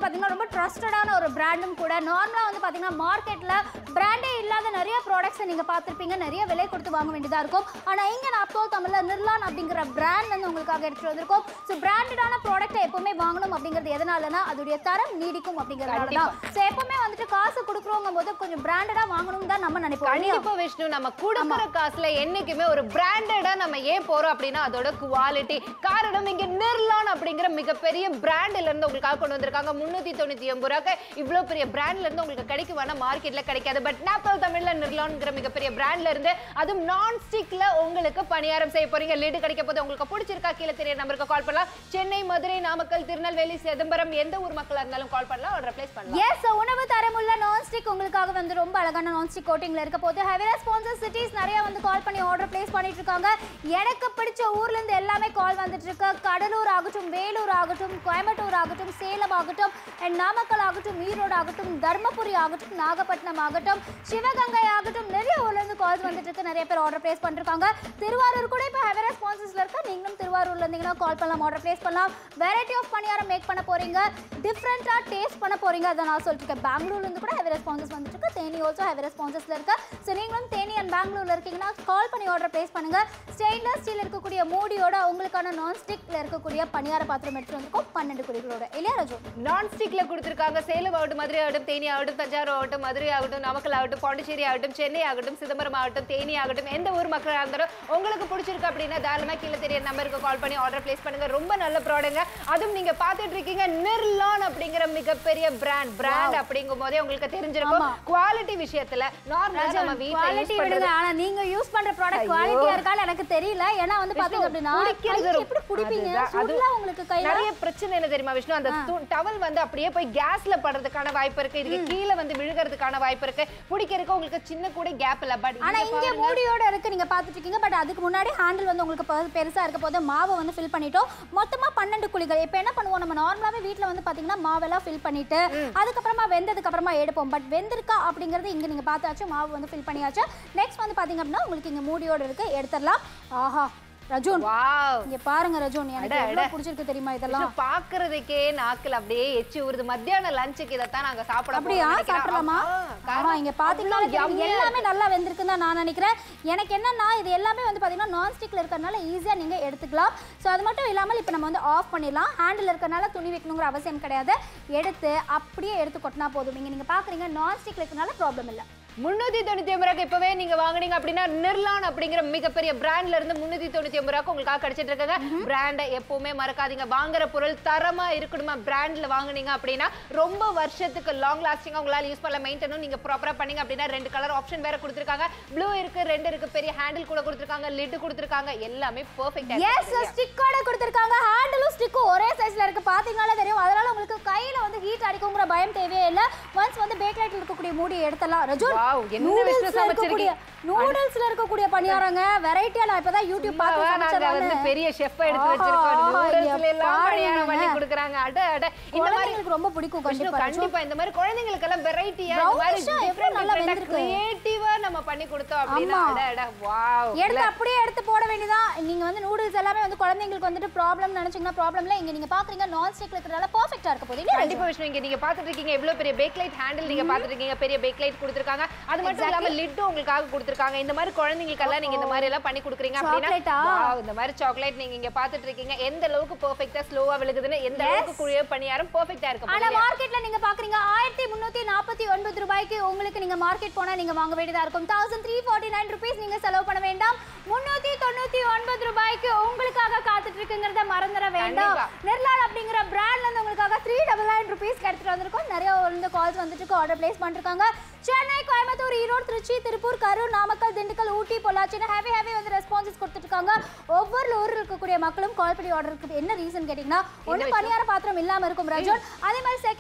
S1: பார்த்தீங்கன்னா ரொம்ப ட்ரஸ்டடான ஒரு பிராண்டும் கூட நார்மலாக வந்து பார்த்தீங்கன்னா மார்க்கெட்டில் பிராண்டே இல்லாத நிறைய ப்ராடக்ட்ஸை நீங்கள் பார்த்துருப்பீங்க நிறைய விலை கொடுத்து வாங்க வேண்டியதாக இருக்கும் ஆனால் இங்கே நாப்தோ தமிழில் நிர்லான் அப்படிங்கிற பிராண்ட் வந்து உங்களுக்காக எடுத்துகிட்டு வந்திருக்கோம் ஸோ பிராண்டடான ப்ராடக்ட்டை எப்பவுமே வாங்கணும் அப்படிங்கிறது எதனாலனா அதோடைய தரம் நீடிக்கும் அப்படிங்கிறதுனால தான் ஸோ எப்பவுமே வந்துட்டு காசு கொடுக்குறவங்க போது கொஞ்சம் பிராண்டடாக வாங்கணும் தான் நம்ம நினைப்போம் இல்லையா?
S2: கண்டிப்பா விஷ்ணு நம்ம கொடுக்குற காசுல என்னைக்குமே ஒரு பிராண்டடா நம்ம ஏன் போறோம் அப்படின்னா அதோட குவாலிட்டி காரணம் இங்க நிர்லான் அப்படிங்கிற மிகப்பெரிய பிராண்ட்ல இருந்து உங்களுக்காக கொண்டு வந்திருக்காங்க முன்னூத்தி தொண்ணூத்தி ஒன்பது ரூபாய்க்கு இவ்வளவு பெரிய பிராண்ட்ல இருந்து உங்களுக்கு கிடைக்குவானா மார்க்கெட்ல கிடைக்காது பட் நாப்பல் தமிழ்ல நிர்லான்ங்கிற மிகப்பெரிய பிராண்ட்ல இருந்து அதுவும் நான் ஸ்டிக்ல உங்களுக்கு பணியாரம் செய்ய போறீங்க லீடு கிடைக்க போது உங்களுக்கு பிடிச்சிருக்கா கீழே தெரிய நம்பருக்கு கால் பண்ணலாம் சென்னை மதுரை நாமக்கல் திருநெல்வேலி சிதம்பரம் எந்த ஊர் மக்களா இருந்தாலும் கால் பண்ணலாம் ஆர்டர் பிளேஸ் பண்ணலாம்
S1: எஸ் உணவு தரமுள்ள நான்ஸ்டிக் உங்களுக்காக வந்து ரொம்ப அழகான நான்ஸ்டிக் கோட்டிங்ல இருக்க போது ஹெவி ரெஸ்பான்சஸ் சிட்டிஸ் நிறைய வந்து கால் பண்ணி ஆர்டர் பிளேஸ் பண்ணிட்டு இருக்காங்க எனக்கு பிடிச்ச ஊர்ல இருந்து எல்லாமே கால் வந்துட்டு இருக்கு கடலூர் ஆகட்டும் வேலூர் ஆகட்டும் கோயம்புத்தூர் ஆகட்டும் சேலம் ஆகட்டும் and நாமக்கல் ஆகட்டும் ஈரோடு ஆகட்டும் தர்மபுரி ஆகட்டும் நாகப்பட்டினம் ஆகட்டும் சிவகங்கை ஆகட்டும் நிறைய ஊர்ல இருந்து கால்ஸ் வந்துட்டு இருக்கு நிறைய பேர் ஆர்டர் பிளேஸ் பண்ணிருக்காங்க திருவாரூர் கூட இப்போ ஹெவி ரெஸ்பான்சஸ்ல இருக்க நீங்களும் திருவாரூர்ல இருந்தீங்கன்னா கால் பண்ணலாம் ஆர்டர் பிளேஸ் பண்ணலாம் வெரைட்டி ஆஃப் பணியாரம் மேக் பண்ண போறீங்க டிஃப்ரெண்டா டேஸ்ட் பண்ண போறீங்க அதை நான் சொல்லிட்டு இருக்கேன் பெங்களூர்ல இருந்து கூட ஹெவி ரெஸ்பான்சஸ் வந்துட்டு இருக்கு தேனி ஆல்சோ ஹெவி ரெஸ்பான்சஸ்ல இருக்கு ஸோ நீங்களும் தேனி அண்ட் பெங்களூர்ல இருக்கீங்கன்னா கால் பண்ணி ஆர்டர் பிளேஸ் பண்ணுங்க ஸ்டெயின்லெஸ் ஸ்டீல் இருக்கக்கூடிய மூடியோட உங்களுக்கான நான் ஸ்டிக்ல இருக்கக்கூடிய பணியார பாத்திரம் எடுத்து வந்திருக்கோம் பன்னெண்டு குடிகளோட இல்லையா ரஜு
S2: நான் ஸ்டிக்ல கொடுத்துருக்காங்க சேலம் ஆகட்டும் மதுரை ஆகட்டும் தேனி ஆகட்டும் தஞ்சாவூர் ஆகட்டும் மதுரை ஆகட்டும் நாமக்கல் ஆகட்டும் பாண்டிச்சேரி ஆகட்டும் சென்னை ஆகட்டும் சிதம்பரம் ஆகட்டும் தேனி ஆகட்டும் எந்த ஊர் மக்களாக இருந்தாலும் உங்களுக்கு பிடிச்சிருக்கு அப்படின்னா தாராளமா கீழே தெரிய நம்பருக்கு கால் பண்ணி ஆர்டர் பிளேஸ் பண்ணுங்க ரொம்ப நல்ல ப்ராடக்ட் அதுவும் நீங்க பார்த்துட்டு இருக்கீங்க நிர்லான் அப்படிங்கிற மிகப்பெரிய பிராண்ட் பிராண்ட் அப்படிங்கும் போதே உங்களுக்கு தெரிஞ்சிருக்கும்
S1: ஆமா.
S2: குவாலிட்டி விஷயத்துல நார்மலா நம்ம வீட்ல
S1: குவாலிட்டி
S2: யூஸ்
S1: விடுங்க
S2: பண்றது
S1: ஆனா நீங்க யூஸ் பண்ற ப்ராடக்ட் குவாலிட்டியா இருக்கான்னு எனக்கு தெரியல ஏன்னா வந்து பாத்தீங்க அப்படின்னா
S2: குடிக்கிறது
S1: கையில
S2: ரொம்ப-
S1: எப்படி பிடிப்பீங்க
S2: அதுதான், அது-
S1: சுடல உங்களுக்கு கையில
S2: நிறைய பிரச்சனை என்ன தெரியுமா விஷ்ணு அந்த டவல் வந்து அப்படியே போய் கேஸ்ல படுறதுக்கான வாய்ப்பு இருக்கு இதுக்கு கீழே வந்து விழுகிறதுக்கான வாய்ப்பு இருக்கு பிடிக்கிறதுக்கு உங்களுக்கு சின்ன கூட கேப் இல்ல பட்
S1: ஆனா இங்க மூடியோட இருக்கு நீங்க பாத்துட்டு இருக்கீங்க பட் அதுக்கு முன்னாடி ஹேண்டில் வந்து உங்களுக்கு பெ- பெருசா இருக்க போது மாவை வந்து ஃபில் பண்ணிட்டோம் மொத்தமா பன்னெண்டு குழிகள் இப்போ என்ன பண்ணுவோம் நம்ம நார்மலாவே வீட்ல வந்து பாத்தீங்கன்னா மாவெல்லாம் ஃபில் பண்ணிட்டு அதுக்கப்புறமா வெந்ததுக்கு அப்புறமா எடுப்போம் பட் வெந்திருக்கா அப்படிங்கறது இங்க நீங்க பார்த்தாச்சு மாவு வந்து ஃபில் பண்ணியாச்சு நெக்ஸ்ட் வந்து பாத்தீங்க அப்படின்னா உங்களுக்கு இங்க மூடியோட இருக்கு எடுத்துடலாம் ஆஹா ரஜூன்
S2: வாவ்
S1: இங்க பாருங்க ரஜூன் எனக்கு
S2: அட,
S1: எவ்வளவு பிடிச்சிருக்கு தெரியுமா இதெல்லாம்
S2: பாக்குறதுக்கே நாக்குல அப்படியே எச்சி ஊறுது மத்தியான லஞ்சுக்கு இதைத்தான் நாங்க சாப்பிட
S1: அப்படியா
S2: போறோம்னு நினைக்கிறேன்.
S1: சாப்பிடலாமா
S2: ஆ,
S1: ஆமா இங்க பாத்தீங்கன்னா
S2: அவ்வளவு
S1: தெரியும்,
S2: yummy-ஆ
S1: எல்லாமே நல்லா வெந்திருக்குன்னு தான் நான் நினைக்கிறேன் எனக்கு என்னன்னா இது எல்லாமே வந்து பாத்தீங்கன்னா நான் ஸ்டிக்ல இருக்கறனால ஈஸியா நீங்க எடுத்துக்கலாம் ஸோ அது மட்டும் இல்லாமல் இப்போ நம்ம வந்து ஆஃப் பண்ணிடலாம் ஹேண்டில் இருக்கறனால துணி வைக்கணுங்கிற அவசியம் கிடையாது எடுத்து அப்படியே எடுத்து கொட்டினா போதும் இங்க நீங்க பாக்குறீங்க நான் ஸ்டிக்ல இருக்கறனால ப்ராப்ளம் இல்லை
S2: முன்னூத்தி தொண்ணூத்தி ஒன்பது ரூபாய்க்கு இப்பவே நீங்க வாங்குனீங்க அப்படின்னா நிர்லான் அப்படிங்கிற மிகப்பெரிய பிராண்ட்ல இருந்து முன்னூத்தி தொண்ணூத்தி ஒன்பது ரூபாய்க்கு உங்களுக்காக கிடைச்சிட்டு இருக்காங்க பிராண்டை எப்பவுமே மறக்காதீங்க வாங்குற பொருள் தரமா இருக்கணுமா பிராண்ட்ல வாங்குனீங்க அப்படின்னா ரொம்ப வருஷத்துக்கு லாங் லாஸ்டிங்கா உங்களால யூஸ் பண்ணல மெயின்டனும் நீங்க ப்ராப்பரா பண்ணீங்க அப்படின்னா ரெண்டு கலர் ஆப்ஷன் வேற கொடுத்துருக்காங்க ப்ளூ இருக்கு ரெண்டு இருக்கு பெரிய ஹேண்டில் கூட கொடுத்துருக்காங்க லிட் கொடுத்துருக்காங்க எல்லாமே பெர்ஃபெக்ட்டா
S1: எஸ் ஸ்டிக்கோட கொடுத்துருக்காங்க ஹேண்டிலும் ஸ்டிக்கும் ஒரே சைஸ்ல இருக்கு பாத்தீங்கனாலே தெரியும் அதனால உங்களுக்கு கையில வந்து ஹீட் அடிக்குங்கிற பயம் தேவையே இல்லை ஒன்ஸ் வந்து பேக் லைட்ல இருக்கக்கூடிய மூடி எடுத்தலாம் ரஜூன்
S2: Wow, என்ன
S1: நூடுல்ஸ்ல
S2: விஷயம்
S1: இருக்கக்கூடிய நூடுல்ஸ்ல இருக்கக்கூடிய பணியாரங்க வெரைட்டியா நான் இப்பதான் யூடியூப் பார்த்து
S2: சும்மாவா நாங்க வந்து
S1: சமைச்சதானே
S2: பெரிய ஷெஃப் எடுத்து
S1: ஆஹா,
S2: வச்சிருக்கோம்
S1: ஆஹா,
S2: நூடுல்ஸ்ல எல்லாம்
S1: பாருங்க.
S2: பணியாரம் பண்ணி கொடுக்குறாங்க அட அட இந்த மாதிரி
S1: குழந்தைங்களுக்கு ரொம்ப பிடிக்கும்
S2: விஷ்ணு,
S1: கண்டிப்பா
S2: கண்டிப்பா இந்த மாதிரி குழந்தைங்களுக்கு எல்லாம் வெரைட்டியா இந்த மாதிரி
S1: Brownish-ஆ எவ்வளவு நல்லா வெந்திருக்கு.
S2: கிரியேட்டிவா நம்ம பண்ணி கொடுத்தோம் அப்படின்னா
S1: ஆமா.
S2: அட அட வாவ்
S1: எடுத்து அப்படியே எடுத்து போட வேண்டியதான் நீங்க வந்து நூடுல்ஸ் எல்லாமே வந்து குழந்தைங்களுக்கு வந்துட்டு ப்ராப்ளம் நினைச்சீங்கன்னா ப்ராப்ளம்ல இங்க நீங்க பாக்குறீங்க நான் ஸ்டிக்ல இருக்கிறதால பெர்ஃபெக்ட்டா இருக்க போகுது இல்லையா
S2: கண்டிப்பா விஷ்ணு இங்க நீங்க பாத்துட்டு இருக்கீங்க எவ்வளவு பெரிய பேக் லைட் ஹேண்டில் நீங்க பாத்துட்டு இருக்கீங்க பெரிய பேக் லைட் கொடுத்திருக்காங்க அது மட்டும் இல்லாம லிட்டும் உங்களுக்காக கொடுத்திருக்காங்க இந்த மாதிரி குழந்தைங்களுக்கு எல்லாம் நீங்க இந்த மாதிரி எல்லாம் பண்ணி கொடுக்குறீங்க அப்படின்னா
S1: Chocolate-ஆ?
S2: wow, இந்த மாதிரி சாக்லேட் நீங்க இங்க பாத்துட்டு இருக்கீங்க எந்த அளவுக்கு பெர்ஃபெக்ட்டா ஸ்லோவா விழுகுதுன்னு எந்த அளவுக்கு குழிய பணியாரம் பெர்ஃபெக்ட்டா இருக்கு
S1: ஆனா மார்க்கெட்ல நீங்க பாக்குறீங்க ஆயிரத்தி முன்னூத்தி நாற்பத்தி ஒன்பது ரூபாய்க்கு உங்களுக்கு நீங்க மார்க்கெட் போனா நீங்க வாங்க வேண்டியதா இருக்கும் thousand three forty nine rupees நீங்க செலவு பண்ண வேண்டாம் முன்னூத்தி தொண்ணூத்தி ஒன்பது ரூபாய்க்கு உங்களுக்காக காத்துட்டு இருக்குங்கிறத மறந்துட வேண்டாம்
S2: கண்டிப்பா.
S1: நிர்லால் அப்படிங்கிற பிராண்ட்ல இருந்து உங்களுக்காக த்ரீ டபுள் நைன் ருபீஸ் எடுத்துட்டு வந்திருக்கோம் நிறைய வந்து கால்ஸ் வந்துட்டு ஆர்டர் பிளேஸ் பண்ணிருக்காங்க சென்னை கோயம்புத்தூர் ஈரோடு திருச்சி திருப்பூர் கரூர் நாமக்கல் திண்டுக்கல் ஊட்டி பொள்ளாச்சின்னு ஹேவி ஹேவி வந்து ரெஸ்பான்சஸ் கொடுத்துட்டு இருக்காங்க ஒவ்வொரு ஊரில் இருக்கக்கூடிய மக்களும் கால் பண்ணி ஆர்டர் இருக்கு என்ன ரீசன் கேட்டீங்கன்னா ஒண்ணு பணியார பாத்திரம் இல்லாம இருக்கும் ரஜோன் அதே மாதிரி செகண்ட் வந்து பாத்தீங்க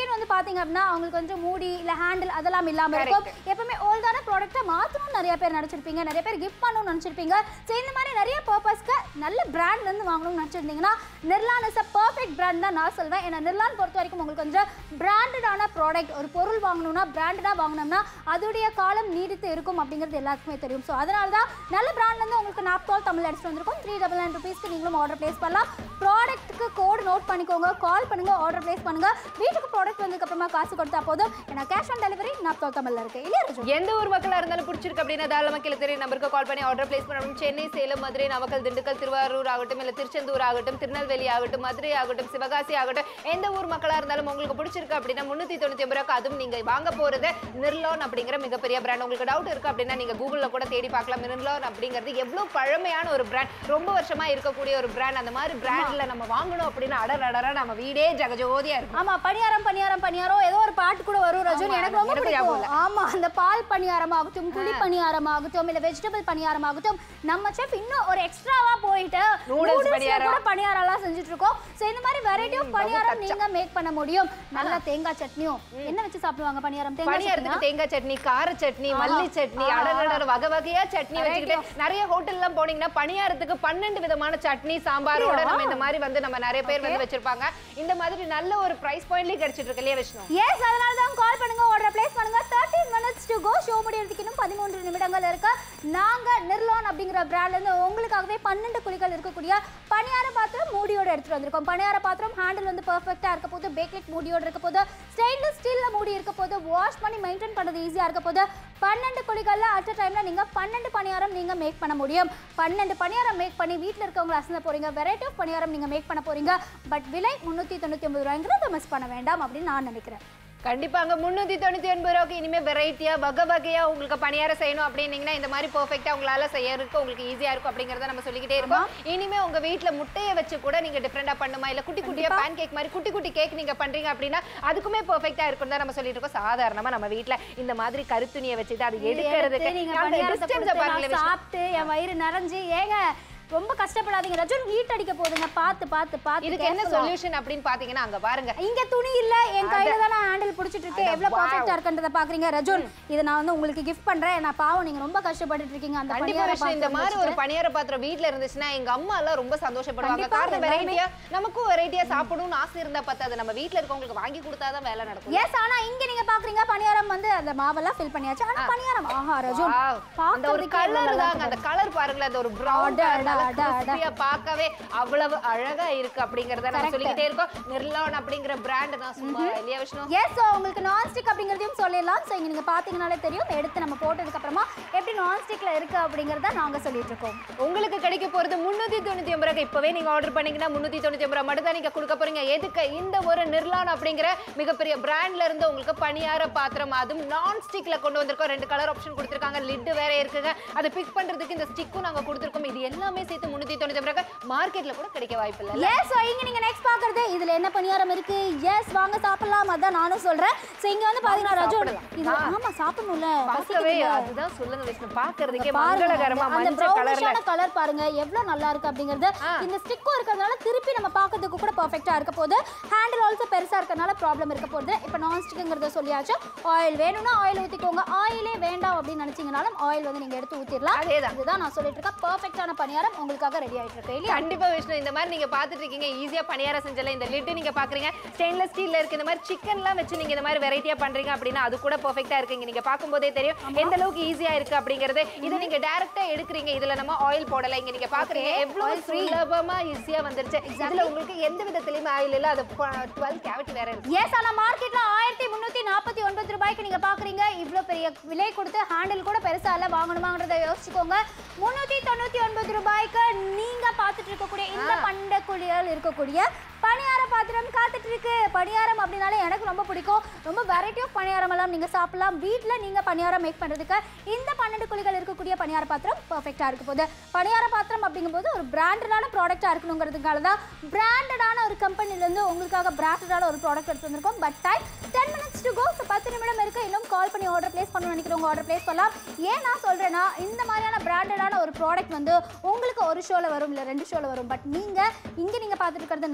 S1: பாத்தீங்க அப்படின்னா அவங்களுக்கு கொஞ்சம் மூடி இல்ல ஹேண்டில் அதெல்லாம் இல்லாம இருக்கும் எப்பவுமே ஓல்டான ப்ராடக்ட்டை மாத்தணும்னு நிறைய பேர் நினைச்சிருப்பீங்க நிறைய பேர் கிஃப்ட் பண்ணணும்னு நினைச்சிருப்பீங்க ஸோ இந்த மாதிரி நிறைய பர்பஸ்க்கு நல்ல பிராண்ட்ல இருந்து வாங்கணும்னு நினைச்சிருந்தீங்கன்னா Nirlon is a perfect brand தான் நான் சொல்வேன் ஏன்னா நிர்லான் பொறுத்த வரைக்கும் உங்களுக்கு கொஞ்சம் பிராண்டடான ப்ராடக்ட் ஒரு பொருள் வாங்கணும்னா பிராண்டடா வாங்கினோம்னா அதோடைய காலம் நீடித்து இருக்கும் அப்படிங்கிறது எல்லாருக்குமே தெரியும் ஸோ அதனால தான் நல்ல பிராண்ட்ல இருந்து உங்களுக்கு நாப்தால் தமிழ் எடுத்துட்டு வந்திருக்கோம் த்ரீ டபுள் நைன் ருபீஸ்க்கு நீங்களும் ஆர்டர் பிளேஸ் பண்ணலாம் ப்ராடக்ட்டுக்கு கோட் நோட் பண்ணிக்கோங்க கால் பண்ணுங்க ஆர்டர் பிளேஸ் பண்ணுங்க வீட்டுக்கு ப்ராடக்ட் வந்ததுக்கு அப்புறமா காசு கொடுத்தா போதும் ஏன்னா கேஷ் ஆன் டெலிவரி நாப்தால் தமிழ்ல இருக்கு இல்லையா ரஜு
S2: எந்த ஊர் மக்களா இருந்தாலும் பிடிச்சிருக்கு அப்படின்னா தாராளமா கீழே தெரிய நம்பருக்கு கால் பண்ணி ஆர்டர் பிளேஸ் பண்ணணும் சென்னை சேலம் மதுரை நாமக்கல் திண்டுக்கல் திருவாரூர் ஆகட்டும் இல்ல திருச்செந்தூர் ஆகட்டும் திருநெல்வேலி ஆகட்டும் மதுரை ஆகட்டும் சிவகாசி ஆகட்டும் எந்த ஊர் மக்களா இருந்தாலும் உங்களுக்கு பிடிச்சிருக்கு அப்படின்னா முன்னூத்தி தொண்ணூத்தி ஒன்பது ரூபாய்க்கு அதுவும் நீங்க வாங்க போறது நிர்லோன் அப்படிங்கிற மிகப்பெரிய பிராண்ட் உங்களுக்கு டவுட் இருக்கு அப்படின்னா நீங்க கூகுள்ல கூட தேடி பார்க்கலாம் நிர்லோன் அப்படிங்கிறது எவ்வளவு பழமையான ஒரு பிராண்ட் ரொம்ப வருஷமா இருக்கக்கூடிய ஒரு பிராண்ட் அந்த மாதிரி பிராண்ட்ல நம்ம வாங்கணும் அப்படின்னா அடர் அடரா நம்ம வீடே ஜகஜோதியா இருக்கும்
S1: ஆமா பணியாரம் பணியாரம் பணியாரம் ஏதோ ஒரு பாட்டு கூட வரும் ரஜன்
S2: ஆமா,
S1: எனக்கு ரொம்ப
S2: எனக்கு ஞாபகம்
S1: பிடிக்கும் ஆமா அந்த பால் பணியாரம் ஆகட்டும் குழி பணியாரம் ஆகட்டும் இல்ல வெஜிடபிள் பணியாரம் ஆகட்டும் நம்ம செஃப் இன்னும் ஒரு எக்ஸ்ட்ராவா போயிட்டு
S2: Noodles
S1: noodles ல
S2: பணியாரம்.
S1: கூட பணியாரம் எல்லாம் செஞ்சுட்டு இருக்கோம் சோ இந்த மாதிரி வெரைட்டி ஆஃப் பணியாரம் நீங்க மேக் பண்ண முடியும் நல்ல தேங்காய் சட்னியும் என்ன வச்சு சாப்பிடுவாங்க பணியாரம் தேங்காய் சட்னியா?
S2: பணியாரத்துக்கு தேங்காய் சட்னி கார சட்னி மல்லி சட்னி
S1: ஆ,
S2: அடடட வகை வகையா சட்னி வச்சுக்கிட்டு நிறைய ஹோட்டல்லாம் போனீங்கன்னா பணியாரத்துக்கு பன்னெண்டு விதமான சட்னி சாம்பாரோட நம்ம இந்த மாதிரி வந்து நம்ம நிறைய பேர் வந்து வச்சிருப்பாங்க இந்த மாதிரி நல்ல ஒரு பிரைஸ் பாயிண்ட்லயே கிடைச்சிட்டு இருக்கு இல்லையா விஷ்ணு
S1: எஸ் அதனால தான் கால் பண்ணுங்க ஆர்டர் பிளேஸ் பண்ணுங்க 13 மினிட்ஸ் டு கோ ஷோ முடியறதுக்கு இன்னும் பதிமூன்று நிமிடங்கள் இருக்கு நாங்க நிர்லான் அப்படிங்கிற பிராண்ட்ல இருந்து உங்களுக்காகவே பன்னெண்டு குழிகள் இருக்கக்கூடிய பணியார பாத்திரம் மூடியோட எடுத்துட்டு வந்திருக்கோம் பணியார பாத்திரம் ஹேண்டில் வந்து பெர்ஃபெக்ட்டா இருக்க போது பேக்லெட் மூடியோட இருக்க போது ஸ்டெயின்லெஸ் ஸ்டீல்ல மூடி இருக்க போது வாஷ் பண்ணி மெயின்டைன் பண்றது ஈஸியா இருக்க போது பன்னெண்டு குழிகள்ல அட் அ டைம்ல நீங்க பன்னெண்டு பணியாரம் நீங்க மேக் பண்ண முடியும் பன்னெண்டு பணியாரம் மேக் பண்ணி வீட்ல இருக்கவங்க அசந்த போறீங்க வெரைட்டி ஆஃப் பணியாரம் நீங்க மேக் பண்ண போறீங்க பட் விலை முன்னூத்தி தொண்ணூத்தி ஒன்பது ரூபாய்ங்கிறத மிஸ் பண்ண வேண்டாம் அப்படின்னு நான் நினைக்கிறேன்
S2: கண்டிப்பாங்க முன்னூத்தி தொண்ணூத்தி ஒன்பது ரூபாய்க்கு இனிமே வெரைட்டியா வகை வகையா உங்களுக்கு பணியாரம் செய்யணும் அப்படின்னீங்கன்னா இந்த மாதிரி பெர்ஃபெக்ட்டா உங்களால செய்யறதுக்கு உங்களுக்கு ஈஸியா இருக்கும் அப்படிங்கறத நம்ம சொல்லிக்கிட்டே இருக்கோம் இனிமே உங்க வீட்ல முட்டையை வச்சு கூட நீங்க டிஃப்ரெண்டா பண்ணுமா இல்ல குட்டி குட்டியா பேன் கேக் மாதிரி குட்டி குட்டி கேக் நீங்க பண்றீங்க அப்படின்னா அதுக்குமே பெர்ஃபெக்ட்டா இருக்கும் தான் நம்ம சொல்லிட்டு இருக்கோம் சாதாரணமா நம்ம வீட்ல இந்த மாதிரி கருத்துணியை வச்சுட்டு அது எடுக்கிறதுக்கு
S1: எடுத்து நீங்க
S2: அந்த
S1: பணியாரத்தை
S2: distance
S1: கொடுத்து
S2: பாருங்களேன்
S1: நான்
S2: விஷ்ணு.
S1: சாப்பிட்டு என் வயிறு நிறைஞ்சு ஏங்க ரொம்ப கஷ்டப்படாதீங்க ரஜன் ஹீட் அடிக்க போகுதுங்க பார்த்து பார்த்து பார்த்து
S2: இதுக்கு என்ன
S1: careful ஆ.
S2: சொல்யூஷன் அப்படின்னு பாத்தீங்கன்னா அங்க பாருங்க
S1: இங்க துணி இல்ல என் கையில தான் நான் ஹேண்டில் பிடிச்சிட்டு இருக்கேன்
S2: அட
S1: எவ்வளவு
S2: wow.
S1: பர்ஃபெக்ட்டா இருக்குன்றத பாக்குறீங்க ரஜுன் இதை நான் வந்து உங்களுக்கு கிஃப்ட் பண்றேன் நான் பாவம் நீங்க ரொம்ப கஷ்டப்பட்டுட்டு இருக்கீங்க அந்த
S2: கண்டிப்பா
S1: பணியார
S2: விஷயம் இந்த
S1: பாத்திரம்
S2: மாதிரி ஒரு
S1: வச்சுட்டு.
S2: பணியார பாத்திரம் வீட்ல இருந்துச்சுன்னா எங்க அம்மா எல்லாம் ரொம்ப சந்தோஷப்படுவாங்க
S1: கண்டிப்பா,
S2: காரணம்
S1: எல்லாருமே.
S2: வெரைட்டியா நமக்கும் வெரைட்டியா சாப்பிடணும்னு ஆசை இருந்தா பத்தாது நம்ம வீட்ல இருக்கவங்களுக்கு வாங்கி கொடுத்தாதான் வேலை நடக்கும்
S1: எஸ் ஆனா இங்க நீங்க பாக்குறீங்க பணியாரம் வந்து அந்த மாவெல்லாம் ஃபில் பண்ணியாச்சு ஆனா பணியாரம் ஆஹா ரஜுன்
S2: Wow. அந்த ஒரு
S1: பார்க்கறதுக்கே எவ்வளவு
S2: கலர்
S1: நல்லா
S2: தாங்க அந்த கலர் பாருங்களேன் அந்த ஒரு பிரவுன்
S1: அட, அட, அட, அட.
S2: கலர் பார்க்கவே அவ்வளவு அழகா இருக்கு அப்படிங்கறத நம்ம சொல்லிக்கிட்டே இருக்கோம் நிர்லான் அப்படிங்கிற பிராண்ட் தான் சும்மா இல்லையா விஷ்ணு
S1: எஸ் ஸோ உங்களுக்கு நான்ஸ்டிக் அப்படிங்கிறதையும் சொல்லிடலாம் ஸோ இங்கே நீங்கள் பார்த்தீங்கனாலே தெரியும் எடுத்து நம்ம போட்டதுக்கு அப்புறமா எப்படி நான்ஸ்டிக்ல இருக்கு அப்படிங்கிறத நாங்கள் சொல்லிட்டு இருக்கோம்
S2: உங்களுக்கு கிடைக்க போறது முன்னூத்தி தொண்ணூத்தி ஒன்பது ரூபாய் இப்பவே நீங்க ஆர்டர் பண்ணீங்கன்னா முன்னூத்தி தொண்ணூத்தி ஒன்பது ரூபாய் மட்டும் தான் நீங்க கொடுக்க போறீங்க எதுக்கு இந்த ஒரு நிர்லான் அப்படிங்கிற மிகப்பெரிய பிராண்ட்ல இருந்து உங்களுக்கு பணியார பாத்திரம் அதுவும் நான் ஸ்டிக்ல கொண்டு வந்திருக்கோம் ரெண்டு கலர் ஆப்ஷன் கொடுத்திருக்காங்க லிட் வேற இருக்குங்க அதை பிக் பண்றதுக்கு இந்த ஸ்டிக்கும் நாங்க கொடுத்திருக்கோம் இது எல்லாமே சேர்த்து முன்னூத்தி தொண்ணூத்தி ஒன்பது ரூபாய் மார்க்கெட்ல கூட கிடைக்க வாய்ப்பு இல்ல
S1: எஸ் ஸோ இங்கே நீங்கள் நெக்ஸ்ட் பார்க்குறது இதில் என்ன பணியாரம் இருக்கு எஸ் வாங்க சாப்பிடலாம் அதான் நானும் சொல்கிறேன் ஸோ இங்கே வந்து பார்த்தீங்கன்னா ரஜு
S2: சாப்பிடலாம்.
S1: இது ஆமாம் சாப்பிடணும்ல
S2: பார்க்கவே
S1: பசிக்குதுல்ல.
S2: அதுதான் சொல்லுங்க விஷ்ணு பாக்குறதுக்கே
S1: பாருங்க,
S2: மங்களகரமா
S1: அந்த- அந்த
S2: மஞ்சள் கலர்ல
S1: ப்ரௌனிஷான கலர் பாருங்க எவ்வளவு நல்லா இருக்கு அப்படிங்கிறது இந்த ஸ்டிக்கும் இருக்கிறதுனால திருப்பி நம்ம பார்க்கறதுக்கு கூட பர்ஃபெக்ட்டா இருக்க போகுது ஹேண்டில் ஆல்சோ பெருசா இருக்கறனால ப்ராப்ளம் இருக்க போகுது இப்போ நான் ஸ்டிக்குங்கிறத சொல்லியாச்சு ஆயில் வேணும்னா ஆயில் ஊத்திக்கோங்க ஆயிலே வேண்டாம் அப்படின்னு நினைச்சீங்கனாலும் ஆயில் வந்து நீங்க எடுத்து ஊத்திடலாம்
S2: அதேதான்.
S1: இதுதான் நான் சொல்லிட்டு இருக்கேன் பர்ஃபெக்ட்டான பணியாரம் உங்களுக்காக ரெடி ஆயிட்டு இருக்கு இல்லையா
S2: கண்டிப்பா விஷ்ணு இந்த மாதிரி நீங்க பாத்துட்டு இருக்கீங்க ஈஸியா பணியாரம் செஞ்சல இந்த லிட் நீங்க பாக்குறீங்க ஸ்டெயின்லெஸ் ஸ்டீல்ல இருக்கு இந்த மாதிரி சிக்கன்லாம் வச்சு நீங்க இந்த மாதிரி வெரைட்டியா பண்றீங்க அப்படின்னா அது கூட பெர்ஃபெக்ட்டா இருக்குங்க நீங்க பாக்கும்போதே தெரியும் எந்த அளவுக்கு ஈஸியா இருக்கு அப்படிங்கறது இதை நீங்க டைரக்டா எடுக்கிறீங்க இதுல நம்ம ஆயில் போடல இங்க நீங்க பாக்குறீங்க எவ்வளவு சுலபமா ஈஸியா வந்துருச்சு இதுல உங்களுக்கு எந்த விதத்திலயும் ஆயில் இல்ல அது டுவெல் கேவிட்டி வேற இருக்கு
S1: எஸ் ஆனா மார்க்கெட்ல ஆயிரத்தி முந்நூற்றி நாற்பத்தி ஒன்பது ரூபாய்க்கு நீங்க பாக்குறீங்க இவ்ளோ பெரிய விலை கொடுத்து ஹேண்டில் கூட பெருசா இல்ல வாங்கணுமாங்கிறத யோசிச்சுக்கோங்க முந்நூற்றி தொண்ணூற்றி ஒன்பது ரூபாய்க்கு நீங்க பார்த்துட்டு இருக்கக்கூடிய இந்த பண்டக்குழியால் இருக்கக்கூடிய பணியார பாத்திரம் காத்துட்டு இருக்கு பணியாரம் அப்படின்னாலே எனக்கு ரொம்ப பிடிக்கும் ரொம்ப வெரைட்டி ஆஃப் பணியாரம் எல்லாம் நீங்க சாப்பிடலாம் வீட்ல நீங்க பணியாரம் மேக் பண்றதுக்கு இந்த பன்னெண்டு குழிகள் இருக்கக்கூடிய பணியார பாத்திரம் பர்ஃபெக்டா இருக்க போகுது பணியார பாத்திரம் அப்படிங்கும்போது ஒரு பிராண்டடான ப்ராடக்டா இருக்கணுங்கிறதுக்காக தான் பிராண்டடான ஒரு கம்பெனில இருந்து உங்களுக்காக பிராண்டடான ஒரு ப்ராடக்ட் எடுத்து வந்திருக்கோம் but time ten minutes to go பத்து நிமிடம் இருக்கு இன்னும் கால் பண்ணி ஆர்டர் பிளேஸ் பண்ணணும்னு நினைக்கிறவங்க ஆர்டர் பிளேஸ் பண்ணலாம் ஏன் நான் சொல்றேன்னா இந்த மாதிரியான பிராண்டடான ஒரு ப்ராடக்ட் வந்து உங்களுக்கு ஒரு ஷோல வரும் இல்ல ரெண்டு ஷோல வரும் பட் நீங்க இங்க நீங்க பார்த்துட்டு இருக்கிறது நாப்தால்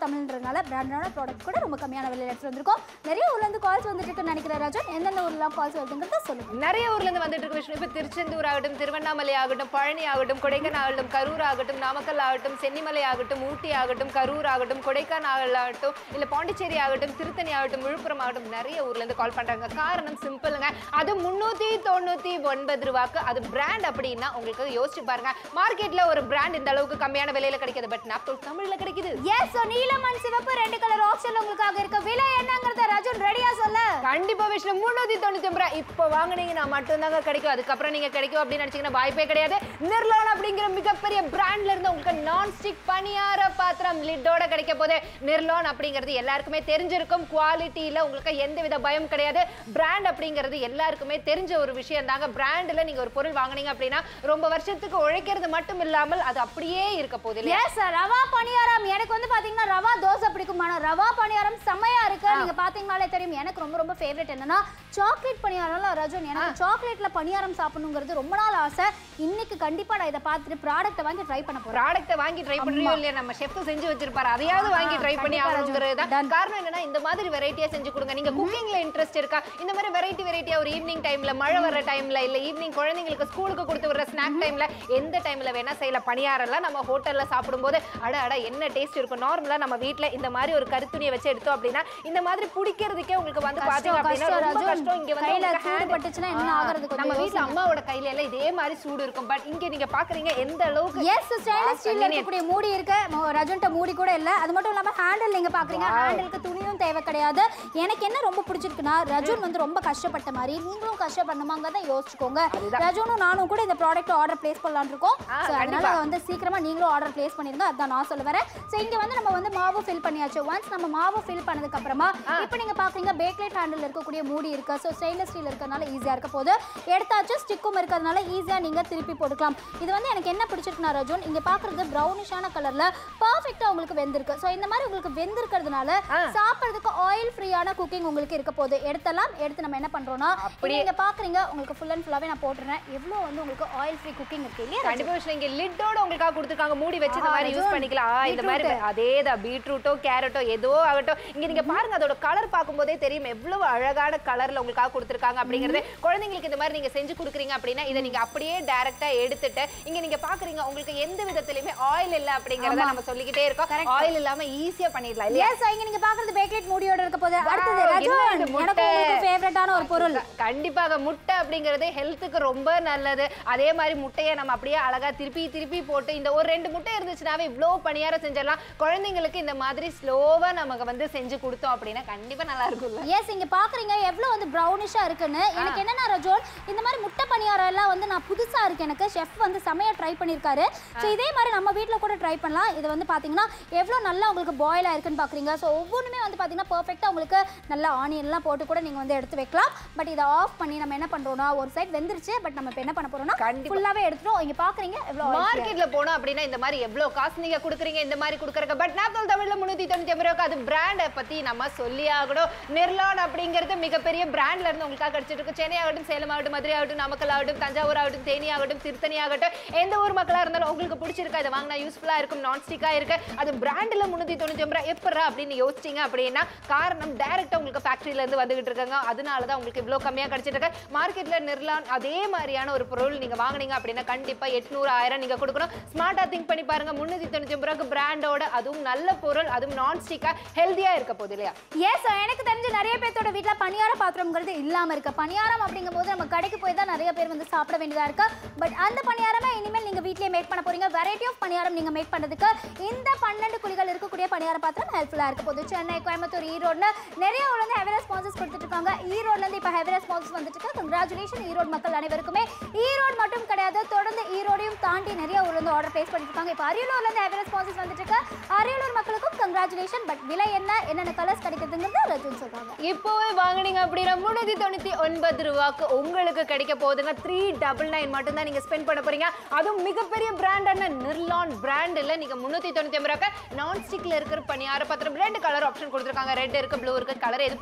S1: தமிழ்ன்றதுனால பிராண்டான ப்ராடக்ட் கூட ரொம்ப கம்மியான விலையில் எடுத்துட்டு வந்திருக்கோம் நிறைய ஊர்ல இருந்து கால்ஸ் வந்துட்டு இருக்குன்னு நினைக்கிறேன் ராஜன் எந்தெந்த ஊர்லாம் கால்ஸ் வருதுங்கிறத சொல்லுங்க
S2: நிறைய ஊர்ல இருந்து வந்துட்டு இருக்கு விஷ்ணு இப்ப திருச்செந்தூர் ஆகட்டும் திருவண்ணாமலை ஆகட்டும் பழனி ஆகட்டும் கொடைக்கானல் ஆகட்டும் கரூர் ஆகட்டும் நாமக்கல் ஆகட்டும் சென்னிமலை ஆகட்டும் ஊட்டி ஆகட்டும் கரூர் ஆகட்டும் கொடைக்கானல் ஆகட்டும் இல்ல பாண்டிச்சேரி ஆகட்டும் திருத்தணி ஆகட்டும் விழுப்புரம் ஆகட்டும் நிறைய ஊர்ல இருந்து கால் பண்றாங்க காரணம் சிம்பிளுங்க அது முன்னூத்தி தொண்ணூத்தி ஒன்பது ரூபாய்க்கு அது பிராண்ட் அப்படின்னா உங்களுக்கு யோசிச்சு பாருங்க மார்க்கெட்ல ஒரு பிராண்ட் இந்த அளவுக்கு கம்மியான விலையில கிடைக்குது பட் நாப்தோல் தமிழ்ல கிடைக்குது
S1: எஸ் ஸோ நீலம் அண்ட் சிவப்பு ரெண்டு கலர் ஆப்ஷன் உங்களுக்காக இருக்கு விலை என்னங்கிறத ராஜன் ரெடியா சொல்ல
S2: கண்டிப்பா விஷ்ணு முன்னூத்தி தொண்ணூத்தி ஒன்பது ரூபாய் இப்போ வாங்குனீங்கன்னா மட்டும்தாங்க கிடைக்கும் அதுக்கப்புறம் நீங்க கிடைக்கும் அப்படின்னு நினைச்சீங்கன்னா வாய்ப்பே கிடையாது நிர்லான் அப்படிங்கிற மிகப்பெரிய பிராண்ட்ல இருந்து உங்களுக்கு நான் ஸ்டிக் பணியார பாத்திரம் லிட்டோட கிடைக்க போது நிர்லான் அப்படிங்கிறது எல்லாருக்குமே தெரிஞ்சிருக்கும் குவாலிட்டியில உங்களுக்கு எந்த வித பயம் கிடையாது பிராண்ட் அப்படிங்கிறது எல்லாருக்குமே தெரிஞ்ச ஒரு விஷயம் தாங்க பிராண்ட்ல நீங்க ஒரு பொருள் வாங்குனீங்க அப்படின்னா ரொம்ப வருஷத்துக்கு உழைக்கிறது மட்டும் இல்லாமல் அது அப்படியே இருக்க போகுது இல்லையா
S1: எஸ் ரவா பணியாரம் எனக்கு வந்து பாத்தீங்கன்னா ரவா தோசை பிடிக்கும் ஆனா ரவா பணியாரம் செம்மையா இருக்கு நீங்க பாத்தீங்கனாலே தெரியும் எனக்கு ரொம்ப ரொம்ப ஃபேவரட் என்னன்னா சாக்லேட் பணியாரம்ல ரஜன் எனக்கு சாக்லேட்ல பணியாரம் சாப்பிடணுங்கிறது ரொம்ப நாள் ஆசை இன்னைக்கு கண்டிப்பா நான் இதை பார்த்துட்டு ப்ராடக்ட்டை வாங்கி ட்ரை பண்ண போறேன்
S2: ப்ராடக்ட்டை வாங்கி ட்ரை பண்றியோ இல்லையா நம்ம ஷெஃப் செஞ்சு வச்சிருப்பாரு அதையாவது வாங்கி ட்ரை பண்ணி
S1: கண்டிப்பா
S2: ஆகணுங்கிறது தான்
S1: Done.
S2: காரணம் என்னன்னா இந்த மாதிரி வெரைட்டியா செஞ்சு கொடுங்க நீங்க குக்கிங்ல இன்ட்ரெஸ்ட் இருக்கா இந்த மாதிரி வெரைட்டி வெரைட்டியா ஒரு ஈவினிங் டைம்ல மழை வர டைம்ல இல்ல ஈவினிங் குழந்தைங்களுக்கு ஸ்கூலுக்கு கொடுத்து விடுற ஸ்நாக் டைம்ல எந்த டைம்ல வேணா செய்யல பணியாரெல்லாம் நம்ம ஹோட்டல்ல சாப்பிடும்போது அட அட என்ன டேஸ்ட் இருக்கும் நார்மலா நம்ம வீட்ல இந்த மாதிரி ஒரு கருத்துணியை வச்சு எடுத்தோம் அப்படின்னா இந்த மாதிரி பிடிக்கிறதுக்கே உங்களுக்கு வந்து பாத்தீங்க அப்படின்னா
S1: கஷ்டம்,
S2: ரொம்ப
S1: ராஜு.
S2: கஷ்டம் இங்க வந்து
S1: கையில
S2: உங்களுக்கு
S1: சூடு
S2: hand-
S1: பட்டுச்சுன்னா என்ன
S2: ஆ,
S1: ஆகுறது கொஞ்சம்
S2: நம்ம வீட்ல
S1: யோசிங்க.
S2: அம்மாவோட கையில எல்லாம் இதே மாதிரி சூடு இருக்கும் பட் இங்க நீங்க பாக்குறீங்க எந்த அளவுக்கு
S1: எஸ் ஸ்டைலிஷ் ஸ்டீல்ல இருக்கக்கூடிய மூடி இருக்கு மோ- ரஜன்ட்ட மூடி கூட இல்ல அது மட்டும் இல்லாம ஹேண்டில் நீங்க பாக்குறீங்க ஹேண்டிலுக்கு துணியும் தேவை கிடையாது எனக்கு என்ன ரொம்ப பிடிச்சிருக்குன்னா ரஜுன் வந்து ரொம்ப கஷ்டப்பட்ட மாதிரி நீங்களும் கஷ்டப்படணுமாங்கிறத யோசிச்சுக்கோங்க ரஜுனும் நானும் கூட இந்த ப்ராடக்ட் ஆர்டர் பிளேஸ் பண்ணலாம்னு இருக்கோம்
S2: ஆ,
S1: So, அதனால
S2: கண்டிப்பா.
S1: வந்து சீக்கிரமா நீங்களும் ஆர்டர் பிளேஸ் பண்ணிருங்க அதான் நான் சொல்ல வரேன் ஸோ இங்க வந்து நம்ம வந்து மாவு ஃபில் பண்ணியாச்சு ஒன்ஸ் நம்ம மாவு ஃபில் பண்ணதுக்கு அப்புறமா இப்போ நீங்க பாக்குறீங்க பேக்லைட் ஹேண்டில் இருக்கக்கூடிய மூடி இருக்கு ஸோ ஸ்டெயின்லெஸ் ஸ்டீல் இருக்கறனால ஈஸியா இருக்க போது எடுத்தாச்சு ஸ்டிக்கும் இருக்கிறதுனால ஈஸியா நீங்க திருப்பி போட்டுக்கலாம் இது வந்து எனக்கு என்ன பிடிச்சிருக்குனா ரஜோன் இங்க பாக்குறது ப்ரௌனிஷான கலர்ல பர்ஃபெக்ட்டா உங்களுக்கு வெந்திருக்கு ஸோ இந்த மாதிரி உங்களுக்கு வெந்திருக்கிறதுனால சாப்பிட்றதுக்கு ஆயில் ஃப்ரீயான குக்கிங் உங்களுக்கு இருக்க போகுது எடுத்தலாம் எடுத்து நம்ம என்ன பண்றோம்னா
S2: அப்படியே.
S1: நீங்க பாக்குறீங்க உங்களுக்கு ஃபுல் அண்ட் ஃபுல்லாவே நான் போட்டுறேன் எவ்வளவு வந்து உங்களுக்கு ஆயில் ஃப்ரீ குக்கிங் இருக்கு இல்லையா ரஜு?
S2: கண்டிப்பா விஷயம் இங்க லிட்டோட உங்களுக்காக கொடுத்துருக்காங்க மூடி வச்சு இந்த
S1: ஆஹா,
S2: மாதிரி யூஸ்
S1: அதுவும்
S2: பண்ணிக்கலாம் ஆ, இந்த மாதிரி அதேதான் பீட்ரூட்டோ கேரட்டோ ஏதோ ஆகட்டும் இங்க நீங்க பாருங்க அதோட கலர் பார்க்கும்போதே தெரியும் எவ்வளவு அழகான கலர்ல உங்களுக்காக கொடுத்துருக்காங்க அப்படிங்கறது குழந்தைங்களுக்கு இந்த மாதிரி நீங்க செஞ்சு கொடுக்குறீங்க அப்படின்னா இதை நீங்க அப்படியே டைரக்டா எடுத்துட்டு இங்க நீங்க பாக்குறீங்க உங்களுக்கு எந்த விதத்திலயுமே ஆயில் இல்ல அப்படிங்கறத நம்ம சொல்லிக்கிட்டே இருக்கோம் ஆயில் இல்லாம ஈஸியா பண்ணிடலாம் இல்லையா
S1: எஸ் இங்க நீங்க பாக்குறது பேக்லைட் மூடியோட இருக்க போது அடுத்தது
S2: Wow,
S1: ரஜோன்
S2: என்ன இது முட்டை?
S1: எனக்கு உங்களுக்கு ஃபேவரட்டான ஒரு பொருள்
S2: க- கண்டிப்பாக முட்டை அப்படிங்கிறது ஹெல்த்துக்கு ரொம்ப நல்லது அதே மாதிரி முட்டையை நம்ம அப்படியே அழகா திருப்பி திருப்பி போட்டு இந்த ஒரு ரெண்டு முட்டை இருந்துச்சுனாவே இவ்வளோ பணியாரம் செஞ்சிடலாம் குழந்தைங்களுக்கு இந்த மாதிரி ஸ்லோவா நமக்கு வந்து செஞ்சு கொடுத்தோம் அப்படின்னா கண்டிப்பா நல்லா இருக்கும்ல
S1: எஸ் இங்க பாக்குறீங்க எவ்வளவு வந்து ப்ரௌனிஷா இருக்குன்னு எனக்கு என்னன்னா ரஜோல் இந்த மாதிரி முட்டை பணியாரம் எல்லாம் வந்து நான் புதுசா இருக்கு எனக்கு செஃப் வந்து செமையா ட்ரை பண்ணிருக்காரு ஸோ இதே மாதிரி நம்ம வீட்ல கூட ட்ரை பண்ணலாம் இது வந்து பாத்தீங்கன்னா எவ்வளவு நல்லா உங்களுக்கு பாயில் ஆயிருக்குன்னு பாக்குறீங்க ஸோ ஒவ்வொன்றுமே வந்து பாத்தீங்கன்னா பெர்ஃபெக்ட்டா உங்களுக்கு நல்லா ஆனியன் எல்லாம் போட்டு கூட நீங்க வந்து எடுத்து வைக்கலாம் பட் இதை ஆஃப் பண்ணி நம்ம என்ன பண்றோம்னா ஒரு சைடு வெந்துருச்சு பட் நம்ம இப்போ என்ன பண்ண போறோம்னா
S2: கண்டிப்பா.
S1: ஃபுல்லாவே எடுத்துட்டோம் இங்க பாக்குறீங்க எவ்வளவு
S2: மார்க்கெட்ல போனோம் அப்படின்னா இந்த மாதிரி எவ்வளவு காசு நீங்க கொடுக்குறீங்க இந்த மாதிரி கொடுக்குறக்க பட் நாப்தோல் தமிழ்ல முன்னூத்தி தொண்ணூத்தி ஒன்பது ரூபாய்க்கு அது பிராண்டை பத்தி நம்ம சொல்லி ஆகணும் நிர்லான் அப்படிங்கிறது மிகப்பெரிய பிராண்ட்ல இருந்து உங்களுக்காக கிடைச்சிட்டு இருக்கு சென்னை ஆகட்டும் சேலம் ஆகட்டும் மதுரை ஆகட்டும் நாமக்கல் ஆகட்டும் தஞ்சாவூர் ஆகட்டும் தேனி ஆகட்டும் திருத்தணி ஆகட்டும் எந்த ஊர் மக்களா இருந்தாலும் உங்களுக்கு பிடிச்சிருக்கா இதை வாங்கினா யூஸ்ஃபுல்லா இருக்கும் நான் ஸ்டிக்கா இருக்கு அது பிராண்ட்ல முன்னூத்தி தொண்ணூத்தி ஒன்பது ரூபாய் எப்படா அப்படின்னு யோசிச்சீங்க அப்படின்னா காரணம் டைரக்டா உங்களுக்கு ஃபேக்டரியில இருந்து வந்துகிட்டு இருக்காங்க அதனால தான் உங்களுக்கு இவ்வளவு கம்மியா கிடைச்சிட்டு இருக்கு மார்க்கெட்ல நிர்லான் அதே மாதிரியான ஒரு பொருள் நீங்க வாங்குனீங்க அப்படின்னா கண்டிப்பா எட்நூறு ஆயிரம் நீங்க கொடுக்கணும் ஸ்மார்ட்டா திங்க் பண்ணி பாருங்க முன்னூத்தி தொண்ணூத்தி ஒன்பது ரூபாய்க்கு பிராண்டோட அதுவும் நல்ல பொருள் அதுவும் நான் ஸ்டிக்கா ஹெல்தியா இருக்க போகுது இல்லையா
S1: எஸ் எனக்கு தெரிஞ்சு நிறைய பேர்த்தோட வீட்ல பணியார பாத்திரம்ங்கிறது இல்லாம இருக்கு பணியாரம் அப்படிங்கும்போது நம்ம கடைக்கு போய் தான் நிறைய பேர் வந்து சாப்பிட வேண்டியதா இருக்கு பட் அந்த பணியாரமே இனிமேல் நீங்க வீட்லயே மேக் பண்ண போறீங்க வெரைட்டி ஆஃப் பணியாரம் நீங்க மேக் பண்றதுக்கு இந்த பன்னெண்டு குழிகள் இருக்கக்கூடிய பணியார பாத்திரம் ஹெல்ப்ஃபுல்லா இருக்க போகுது சென்னை கோயம்புத்தூர் ஈரோடுன்னு நிறைய ஊர்ல இருந்து ஹெவி ரெஸ்பான்சஸ் கொடுத்துட்டு இருக்காங்க ஈரோட்ல இருந்து இப்போ ஹெவி ரெஸ்பான்சஸ் வந்துட்டு இருக்கு கங்க்ராச்சுலேஷன் ஈரோடு மக்கள் அனைவருக்குமே ஈரோடு மட்டும் கிடையாது தொடர்ந்து ஈரோடையும் தாண்டி நிறைய ஊர்ல இருந்து ஆர்டர் பிளேஸ் பண்ணிட்டு இருக்காங்க இப்போ அரியலூர்ல இருந்து ஹெவி ரெஸ்பான்சஸ் வந்துட்டு இருக்கு அரியலூர் மக்களுக்கும் கங்க்ராச்சுலேஷன் பட் விலை என்ன என்னென்ன கலர்ஸ் கிடைக்குதுங்கிறது ரஜின் சொல்றாங்க
S2: இப்போவே வாங்குனீங்க அப்படின்னா முன்னூத்தி தொண்ணூத்தி ஒன்பது ரூபாய்க்கு உங்களுக்கு கிடைக்க போகுதுங்க த்ரீ டபுள் நைன் மட்டும் தான் நீங்க ஸ்பெண்ட் பண்ண போறீங்க அதுவும் மிகப்பெரிய பிராண்டான நிர்லான் பிராண்ட் இல்ல நீங்க முன்னூத்தி தொண்ணூத்தி ஒன்பது ரூபாய்க்கு நான் ஸ்டிக்ல இருக்கிற பணியார பாத்திரம் ரெண்டு கலர் ஆப்ஷன் கொடுத்துருக்காங்க ரெட் இருக்கு ப்ளூ இருக்கு கலர் எது பிடிக்குதோ அதை நீங்க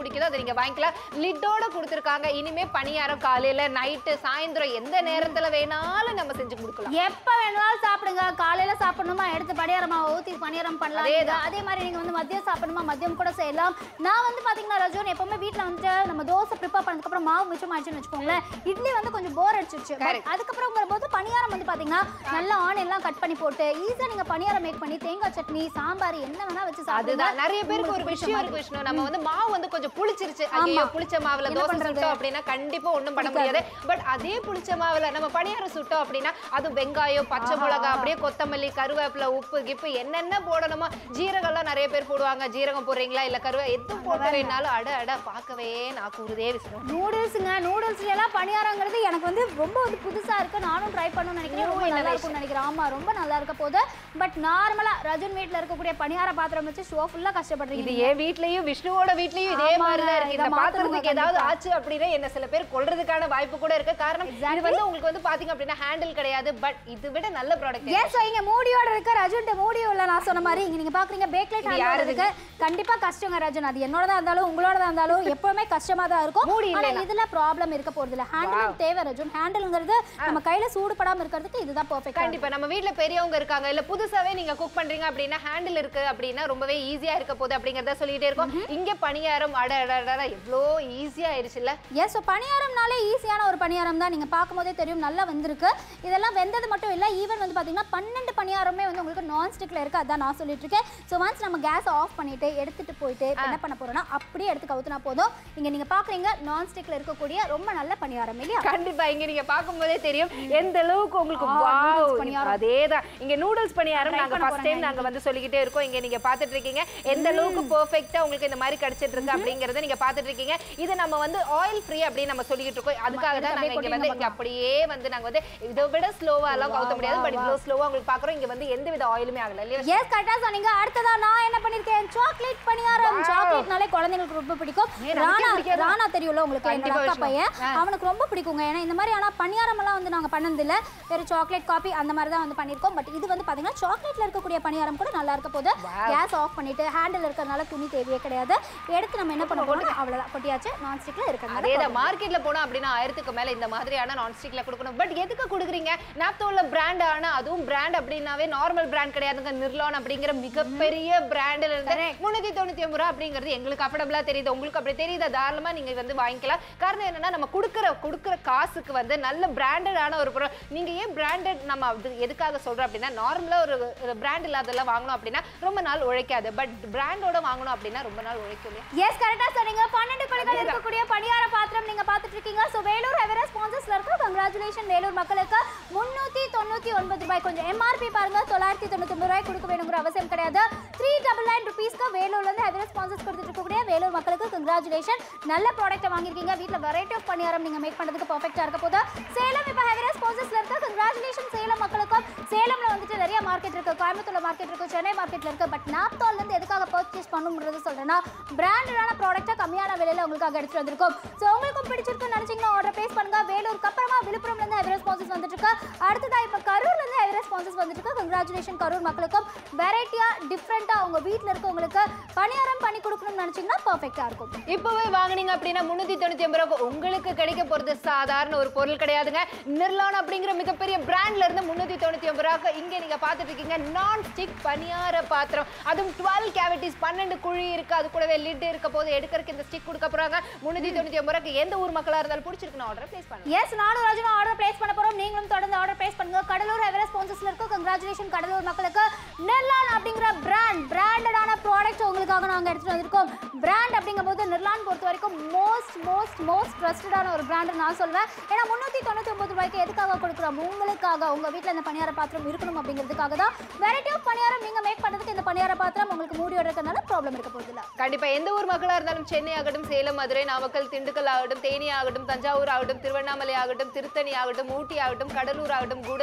S2: நீங்க வாங்கிக்கலாம் லிட்டோட கொடுத்துருக்காங்க இனிமே பணியாரம் காலையில நைட்டு சாயந்தரம் எந்த நேரத்துல வேணாலும் நம்ம செஞ்சு கொடுக்கலாம்
S1: எப்ப வேணாலும் சாப்பிடுங்க காலையில சாப்பிடணுமா எடுத்து பணியாரமா ஊத்தி பணியாரம் பண்ணலாம்
S2: அதேதான்.
S1: நீங்க. அதே மாதிரி நீங்க வந்து மதியம் சாப்பிடணுமா மதியம் கூட செய்யலாம் நான் வந்து பாத்தீங்கன்னா ரஜோன் எப்பவுமே வீட்ல வந்துட்டு நம்ம தோசை ப்ரிப்பேர் பண்ணதுக்கு அப்புறம் மாவு மிச்சம் ஆயிடுச்சுன்னு வச்சுக்கோங்களேன் இட்லி வந்து கொஞ்சம் போர் அடிச்சிருச்சு But
S2: Correct.
S1: அதுக்கப்புறம்ங்கிற போது பணியாரம் வந்து பாத்தீங்கன்னா நல்லா ஆன் எல்லாம் கட் பண்ணி போட்டு ஈஸியா நீங்க பணியாரம் மேக் பண்ணி தேங்காய் சட்னி சாம்பார் என்ன வேணா வச்சு சாப்பிடுங்க
S2: அதுதான் நிறைய பேருக்கு ஒரு
S1: உங்களுக்கு பிடிச்ச
S2: விஷயம்
S1: மாதிரி.
S2: இருக்கு விஷ்ணு நம்ம வந்து மாவு வந்து கொஞ்சம் புளிச்சிருச்சு ஐயோ புளிச்ச மாவுல
S1: என்ன
S2: தோசை
S1: பண்றது?
S2: சுட்டோம் அப்படின்னா கண்டிப்பா ஒண்ணும் பண்ண முடியாது பட் அதே புளிச்ச மாவுல நம்ம பணியாரம் சுட்டோம் அப்படின்னா அது வெங்காயம் பச்சை மிளகாய் அப்படியே கொத்தமல்லி கருவேப்பிலை உப்பு கிப்பு என்னென்ன போடணுமோ ஜீரகம்லாம் நிறைய பேர் போடுவாங்க ஜீரகம் போடுறீங்களா இல்ல கருவே எது போட்டு வேணாலும் அட அட பார்க்கவே நான் கூறுதே விஷ்ணு
S1: நூடுல்ஸுங்க நூடுல்ஸ்ல எல்லாம் பணியாரங்கிறது எனக்கு வந்து ரொம்ப வந்து புதுசா இருக்கு நானும் ட்ரை பண்ணணும்னு நினைக்கிறேன் ரொம்ப நல்லா இருக்கும்னு நினைக்கிறேன் ஆமா ரொம்ப நல்லா இருக்க போது பட் நார்மலா ரஜன் வீட்ல இருக்கக்கூடிய பணியார பாத்திரம் வச்சு ஷோ ஃபுல்லா கஷ்டப்படுறீங்க
S2: இது என் வீட்லயும் விஷ்ணுவோட வீட்லயும் இதே
S1: ஆமாங்க,
S2: மாதிரி தான் இருக்கு
S1: இதை
S2: இந்த
S1: மாத்தணுங்க
S2: பாத்திரத்துக்கு ஏதாவது ஆச்சு அப்படின்னா என்ன சில பேர் கொல்றதுக்கான வாய்ப்பு கூட இருக்கு காரணம் இது வந்து உங்களுக்கு வந்து பாத்தீங்க அப்படின்னா ஹேண்டில் கிடையாது பட் இது விட நல்ல ப்ராடக்ட்
S1: ஏன் சோ இங்க மூடியோட இருக்க ரஜுன்ட்ட மூடியோ இல்ல நான் சொன்ன மாதிரி இங்க நீங்க பாக்குறீங்க பேக்லைட் ஹேண்ட்
S2: யாருது?
S1: இருக்கு கண்டிப்பா கஷ்டங்க ரஜன் அது என்னோடதா இருந்தாலும் உங்களோடதா இருந்தாலும் எப்பவுமே கஷ்டமா தான் இருக்கும்
S2: மூடி
S1: ஆனா
S2: இல்லைனா.
S1: இதுல ப்ராப்ளம் இருக்க போறது இல்ல ஹேண்டில் தேவை ரஜுன் ஹேண்டில்ங்கிறது நம்ம கையில சூடுபடாம இருக்கிறதுக்கு இதுதான் பெர்ஃபெக்ட்
S2: கண்டிப்பா நம்ம வீட்ல பெரியவங்க இருக்காங்க இல்ல புதுசாவே நீங்க குக் பண்றீங்க அப்படின்னா ஹேண்டில் இருக்கு அப்படின்னா ரொம்பவே ஈஸியா இருக்க போகுது அப்படிங்கறத சொல்லிட்டே இருக்கோம் இங்க பணியாரம் அட அட அட, அட எவ்வளோ ஈஸியா ஆயிருச்சுல்ல
S1: எஸ் ஸோ பணியாரம்னாலே ஈஸியான ஒரு பணியாரம் தான் நீங்கள் பார்க்கும்போதே தெரியும் நல்லா வந்திருக்கு இதெல்லாம் வெந்தது மட்டும் இல்லை ஈவன் வந்து பார்த்தீங்கன்னா பன்னெண்டு பணியாரமே வந்து உங்களுக்கு நான் ஸ்டிக்கில் இருக்குது அதான் நான் சொல்லிட்டு இருக்கேன் ஸோ ஒன்ஸ் நம்ம கேஸ் ஆஃப் பண்ணிட்டு எடுத்துட்டு போயிட்டு இப்ப என்ன பண்ண போறோம்னா அப்படியே எடுத்து கவுத்துனா போதும் இங்கே நீங்கள் பார்க்குறீங்க நான் ஸ்டிக்கில் இருக்கக்கூடிய ரொம்ப நல்ல பணியாரம் இல்லையா
S2: கண்டிப்பா இங்க நீங்க பாக்கும்போதே தெரியும் எந்த அளவுக்கு உங்களுக்கு
S1: ஆ, noodles
S2: வாவ்
S1: பணியாரம்.
S2: அதேதான் இங்க நூடுல்ஸ் பணியாரம்
S1: Try
S2: நாங்க
S1: பண்ண
S2: ஃபர்ஸ்ட் டைம்
S1: போறேங்க
S2: நாங்க வந்து சொல்லிக்கிட்டே இருக்கோம் இங்க நீங்க பாத்துட்டு இருக்கீங்க எந்த அளவுக்கு பெர்ஃபெக்ட்டா உங்களுக்கு இந்த மாதிரி கிடைச்சிட்டு இருக்கு அப்படிங்கறத நீங்க பாத்துட்டு இருக்கீங்க இது நம்ம வந்து ஆயில் ஃப்ரீ அப்படின்னு நம்ம சொல்லிட்டு இருக்கோம் அதுக்காக தான்
S1: அப்படியே
S2: நாங்க இங்க வந்து
S1: கொட்டிங்க
S2: இங்க அப்படியே வந்து நாங்க வந்து இதை விட ஸ்லோவா எல்லாம் கவுத்த முடியாது பட் இவ்வளவு ஸ்லோவா உங்களுக்கு பாக்குறோம் இங்க வந்து எந்த வித ஆயிலுமே ஆகல இல்லையா
S1: எஸ் கரெக்டாக சொன்னீங்க அடுத்ததா நான் என்ன பண்ணிருக்கேன் சாக்லேட் பணியாரம் சாக்லேட்னாலே குழந்தைங்களுக்கு ரொம்ப பிடிக்கும்
S2: ஏன் நமக்கே
S1: ராணா
S2: பிடிக்காதா?
S1: ராணா தெரியும்ல உங்களுக்கு என்னோட
S2: கண்டிப்பா
S1: அக்கா
S2: விஷ்ணு.
S1: பையன் அவனுக்கு ரொம்ப பிடிக்குங்க ஏன்னா இந்த மாதிரி ஆனா பணியாரம் எல்லாம் வந்து நாங்க பண்ணது இல்ல வெறும் சாக்லேட் காபி அந்த மாதிரி தான் வந்து பண்ணிருக்கோம் பட் இது வந்து பாத்தீங்கன்னா சாக்லேட்ல இருக்கக்கூடிய பணியாரம் கூட நல்லா இருக்க போது கேஸ் ஆஃப் பண்ணிட்டு ஹேண்டில் இருக்கிறதுனால துணி தேவையே கிடையாது எடுத்து நம்ம என்ன பண்ண போறோம் அவ்வளவுதான் கொட்டியாச்சு நான் ஸ்டிக்ல இருக்கிறதுனால
S2: அதேதான் மார்க்கெட்ல போனா அப்படின்னா ஆயிரத்துக்கு மேல இந்த மாதிரியான நான் ஸ்டிக்ல கொடுக்கணும் பட் எதுக்கு கொடுக்குறீங்க நாப்தோல பிராண்ட் ஆனா அதுவும் பிராண்ட் அப்படின்னாவே நார்மல் பிராண்ட் கிடையாதுங்க நிர்லான் அப்படிங்கிற மிகப்பெரிய பிராண்ட்ல இருந்து முன்னூத்தி தொண்ணூத்தி ஒன்பது ரூபா அப்படிங்கிறது எங்களுக்கு அஃபர்டபுளா தெரியுது உங்களுக்கு அப்படி தெரியுதா தாராளமா நீங்க வந்து வாங்கிக்கலாம் காரணம் என்னன்னா நம்ம கொடுக்குற கொடுக்குற காசுக்கு வந்து நல்ல பிராண்டடான ஒரு பொருள் நீங்க ஏன் பிராண்டட் நம்ம அது எதுக்காக சொல்றோம் அப்படின்னா நார்மலா ஒரு பிராண்ட் இல்லாதெல்லாம் வாங்கணும் அப்படின்னா ரொம்ப நாள் உழைக்காது பட் பிராண்டோட வாங்கணும் அப்படின்னா ரொம்ப நாள் உழைக்கும் இல்லையா
S1: எஸ் கரெக்டா சொன்னீங்க பன்னெண்டு குழிகள் இருக்கக்கூடிய பணியார பாத்திரம் நீங்க பாத்துட்டு இருக்கீங்க சோ வேலூர் ஹெவரா ஸ்பான்சர்ஸ்ல இருக்கு கங்க்ராச்சுலேஷன் வேலூர் மக்களுக்கு முன்னூத்தி தொண்ணூத்தி ஒன்பது ரூபாய் கொஞ்சம் எம்ஆர்பி பாருங்க தொள்ளாயிரத்தி தொண்ணூத்தி ஒன்பது ரூபாய் கொடுக்க வேணுங்கிற அவசியம் கிடையாது த்ரீ டபுள் நைன் ருபீஸ்க்கு வேலூர்ல இருந்து ஹெவரா ஸ்பான்சர்ஸ் கொடுத்துட்டு இருக்கக்கூடிய வேலூர் மக்களுக்கு கங்க்ராச்சுலேஷன் நல்ல ப்ராடக்ட்டை வாங்கியிருக்கீங்க வீட்ல வெரைட்டி ஆஃப் பணியாரம் நீங்க மேக் பண்றதுக்கு பர்ஃபெக்ட்டா இருக்க போது சேலம் இப்ப ஹெவரா ஸ்பான்சர்ஸ்ல இருக்கு கங்க்ராச்சுலேஷன் சேலம் மக்களுக்கும் சேலம்ல வந்துட்டு நிறைய மார்க்கெட் இருக்கு கோயம்புத்தூர்ல மார்க்கெட் இருக்கு சென்னை மார்க்கெட்ல இருக்கு பட் நாப்தால்ல இருந்து எதுக்காக பர்ச்சேஸ் பண்ணணும்ன்றது சொல்றேன்னா பிராண்டடான ப்ராடக்ட்டை கம்மியான விலையில உங்களுக்காக எடுத்துட்டு வந்திருக்கோம் ஸோ உங்களுக்கும் பிடிச்சிருக்குன்னு நினைச்சீங்கன்னா ஆர்டர் பிளேஸ் பண்ணுங்க வேலூருக்கு அப்புறமா விழுப்புரம்ல இருந்து ஹெவரா ஸ்பான்சர்ஸ் வந்துட்டு இருக்கு அடுத்ததா இப்ப கரூர்ல இருந்து ஹெவரா ஸ்பான்சர்ஸ் வந்துட்டு இருக்கு கங்க்ராச்சுலேஷன் கரூர் மக்களுக்கும் வெரைட்டியா டிஃப்ரெண்டா உங்க வீட்ல இருக்கவங்களுக்கு பணியாரம் பண்ணி கொடுக்கணும்னு நினைச்சீங்கன்னா பர்ஃபெக்ட்டா இருக்கும்
S2: இப்பவே வாங்குனீங்க அப்படின்னா முன்னூத்தி தொண்ணூத்தி ஒன்பது ரூபாய்க்கு உங்களுக்கு கிடைக்க போறது சாதாரண ஒரு பொருள் கிடையாதுங்க நிர்லான் அப்படிங்கிற மிகப்பெரிய பிராண்ட்ல இருந்து முன்னூத்தி தொண்ணூத்தி ஒன்பது ரூபாய்க்கு இங்க நீங்க பாத்துட்டு இருக்கீங்க நான் ஸ்டிக் பணியார பாத்திரம் அதுவும் டுவெல் கேவிட்டிஸ் பன்னெண்டு குழி இருக்கு அது கூடவே லிட் இருக்க போது எடுக்கிறதுக்கு இந்த ஸ்டிக் கொடுக்க போறாங்க முன்னூத்தி தொண்ணூத்தி ஒன்பது ரூபாய்க்கு எந்த ஊர் மக்களா இருந்தாலும் பிடிச்சிருக்கு ஆர்டர் பிளேஸ் பண்ணுங்க
S1: எஸ் நானும் ராஜனும் ஆர்டர் பிளேஸ் பண்ண போறோம் நீங்களும் தொடர்ந்து ஆர்டர் பிளேஸ் பண்ணுங்க கடலூர் எவரெஸ்ட் ஸ்பான்சர்ஸ்ல இருக்கு கங்க்ராச்சுலேஷன் கடலூர் மக்களுக்கு நெர்லான் அப்படிங்கிற பிராண்ட் பிராண்டடான ப்ராடக்ட் உங்களுக்காக நாங்க எடுத்துட்டு வந்திருக்கோம் பிராண்ட் அப்படிங்கும்போது நிர்லான் பொறுத்த வரைக்கும் மோஸ்ட் மோஸ்ட் மோஸ்ட் ட்ரஸ்டடான ஒரு பிராண்ட் நான் சொல்வேன் ஏன்னா முன்னூத்தி தொண்ணூத்தி ஒன்பது ரூபாய்க்கு எதுக்காக கொடுக்குறோம் உங்களுக்காக உங்க வீட்ல இந்த பணியார பாத்திரம் இருக்கணும் அப்படிங்கிறதுக்காக தான் வெரைட்டி ஆஃப் பணியாரம் நீங்க மேக் பண்றதுக்கு இந்த பணியார பாத்திரம் உங்களுக்கு மூடியோட இருக்கறனால ப்ராப்ளம் இருக்க போகுது இல்ல
S2: கண்டிப்பா எந்த ஊர் மக்களா இருந்தாலும் சென்னை ஆகட்டும் சேலம் மதுரை நாமக்கல் திண்டுக்கல் ஆகட்டும் தேனி ஆகட்டும் தஞ்சாவூர் ஆகட்டும் திருவண்ணாமலை ஆகட்டும் திருத்தணி ஆகட்டும் ஊட்டி ஆகட்டும் கடலூர் ஆகட்டும் கூடல்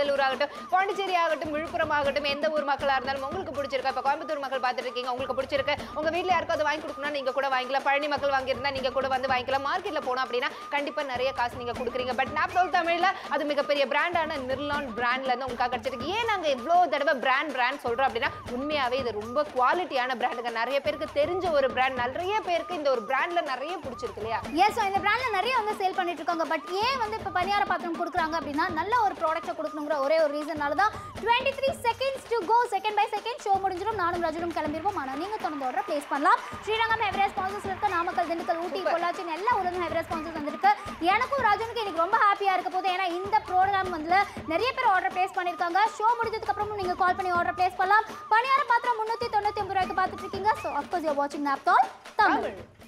S2: திருவள்ளூர் ஆகட்டும் பாண்டிச்சேரி ஆகட்டும் விழுப்புரம் ஆகட்டும் எந்த ஊர் மக்களா இருந்தாலும் உங்களுக்கு பிடிச்சிருக்கா இப்போ கோயம்புத்தூர் மக்கள் பார்த்துட்டு இருக்கீங்க உங்களுக்கு பிடிச்சிருக்கு உங்க வீட்ல யாருக்கும் அதை வாங்கி கொடுக்கணும்னா நீங்க கூட வாங்கிக்கலாம் பழனி மக்கள் வாங்கியிருந்தா நீங்க கூட வந்து வாங்கிக்கலாம் மார்க்கெட்ல போனோம் அப்படின்னா கண்டிப்பா நிறைய காசு நீங்க கொடுக்குறீங்க பட் நாப்தோல் தமிழ்ல அது மிகப்பெரிய பிராண்டான நிர்லான் பிராண்ட்ல இருந்து உங்களுக்காக கிடைச்சிருக்கு ஏன் நாங்க இவ்வளோ தடவை பிராண்ட் பிராண்ட் சொல்றோம் அப்படின்னா உண்மையாவே இது ரொம்ப குவாலிட்டியான பிராண்டுங்க நிறைய பேருக்கு தெரிஞ்ச ஒரு பிராண்ட் நிறைய பேருக்கு இந்த ஒரு பிராண்ட்ல நிறைய பிடிச்சிருக்கு இல்லையா
S1: எஸ் இந்த பிராண்ட்ல நிறைய வந்து சேல் பண்ணிட்டு இருக்காங்க பட் ஏன் வந்து இப்போ பணியார பாத்திரம் கொடுக்குறாங்க அப்படின்னா நல்ல ஒரு ப்ராடக்ட்டை கொடுக்கணுங்கிற ஒரே ஒரு ரீசனால தான் twenty three seconds to go second by second show முடிஞ்சிடும் நானும் ரஜனும் கிளம்பிடுவோம் ஆனால் நீங்கள் தொடர்ந்து ஆர்டர் ப்ளேஸ் பண்ணலாம் ஸ்ரீரங்கம் ஹெவரேஜ் ஸ்பான்சர்ஸ் இருக்க நாமக்கல் திண்டுக்கல் ஊட்டி பொள்ளாச்சின்னு எல்லா ஊரும் ஹெவரேஜ் ஸ்பான்சர்ஸ் வந்திருக்கு எனக்கும் ராஜனுக்கு இன்னைக்கு ரொம்ப ஹாப்பியாக இருக்க போகுது ஏன்னா இந்த ப்ரோக்ராம் வந்து நிறைய பேர் ஆர்டர் ப்ளேஸ் பண்ணியிருக்காங்க ஷோ முடிஞ்சதுக்கு அப்புறமும் நீங்கள் கால் பண்ணி ஆர்டர் ப்ளேஸ் பண்ணலாம் பணியார பாத்திரம் முந்நூற்றி தொண்ணூற்றி ஒன்பது ரூபாய்க்கு பார்த்துட்டு இருக்கீங்க ஸோ அஃப்கோர்ஸ் யூர் வாட்சிங் நாப்தால் தமிழ்
S2: தமிழ்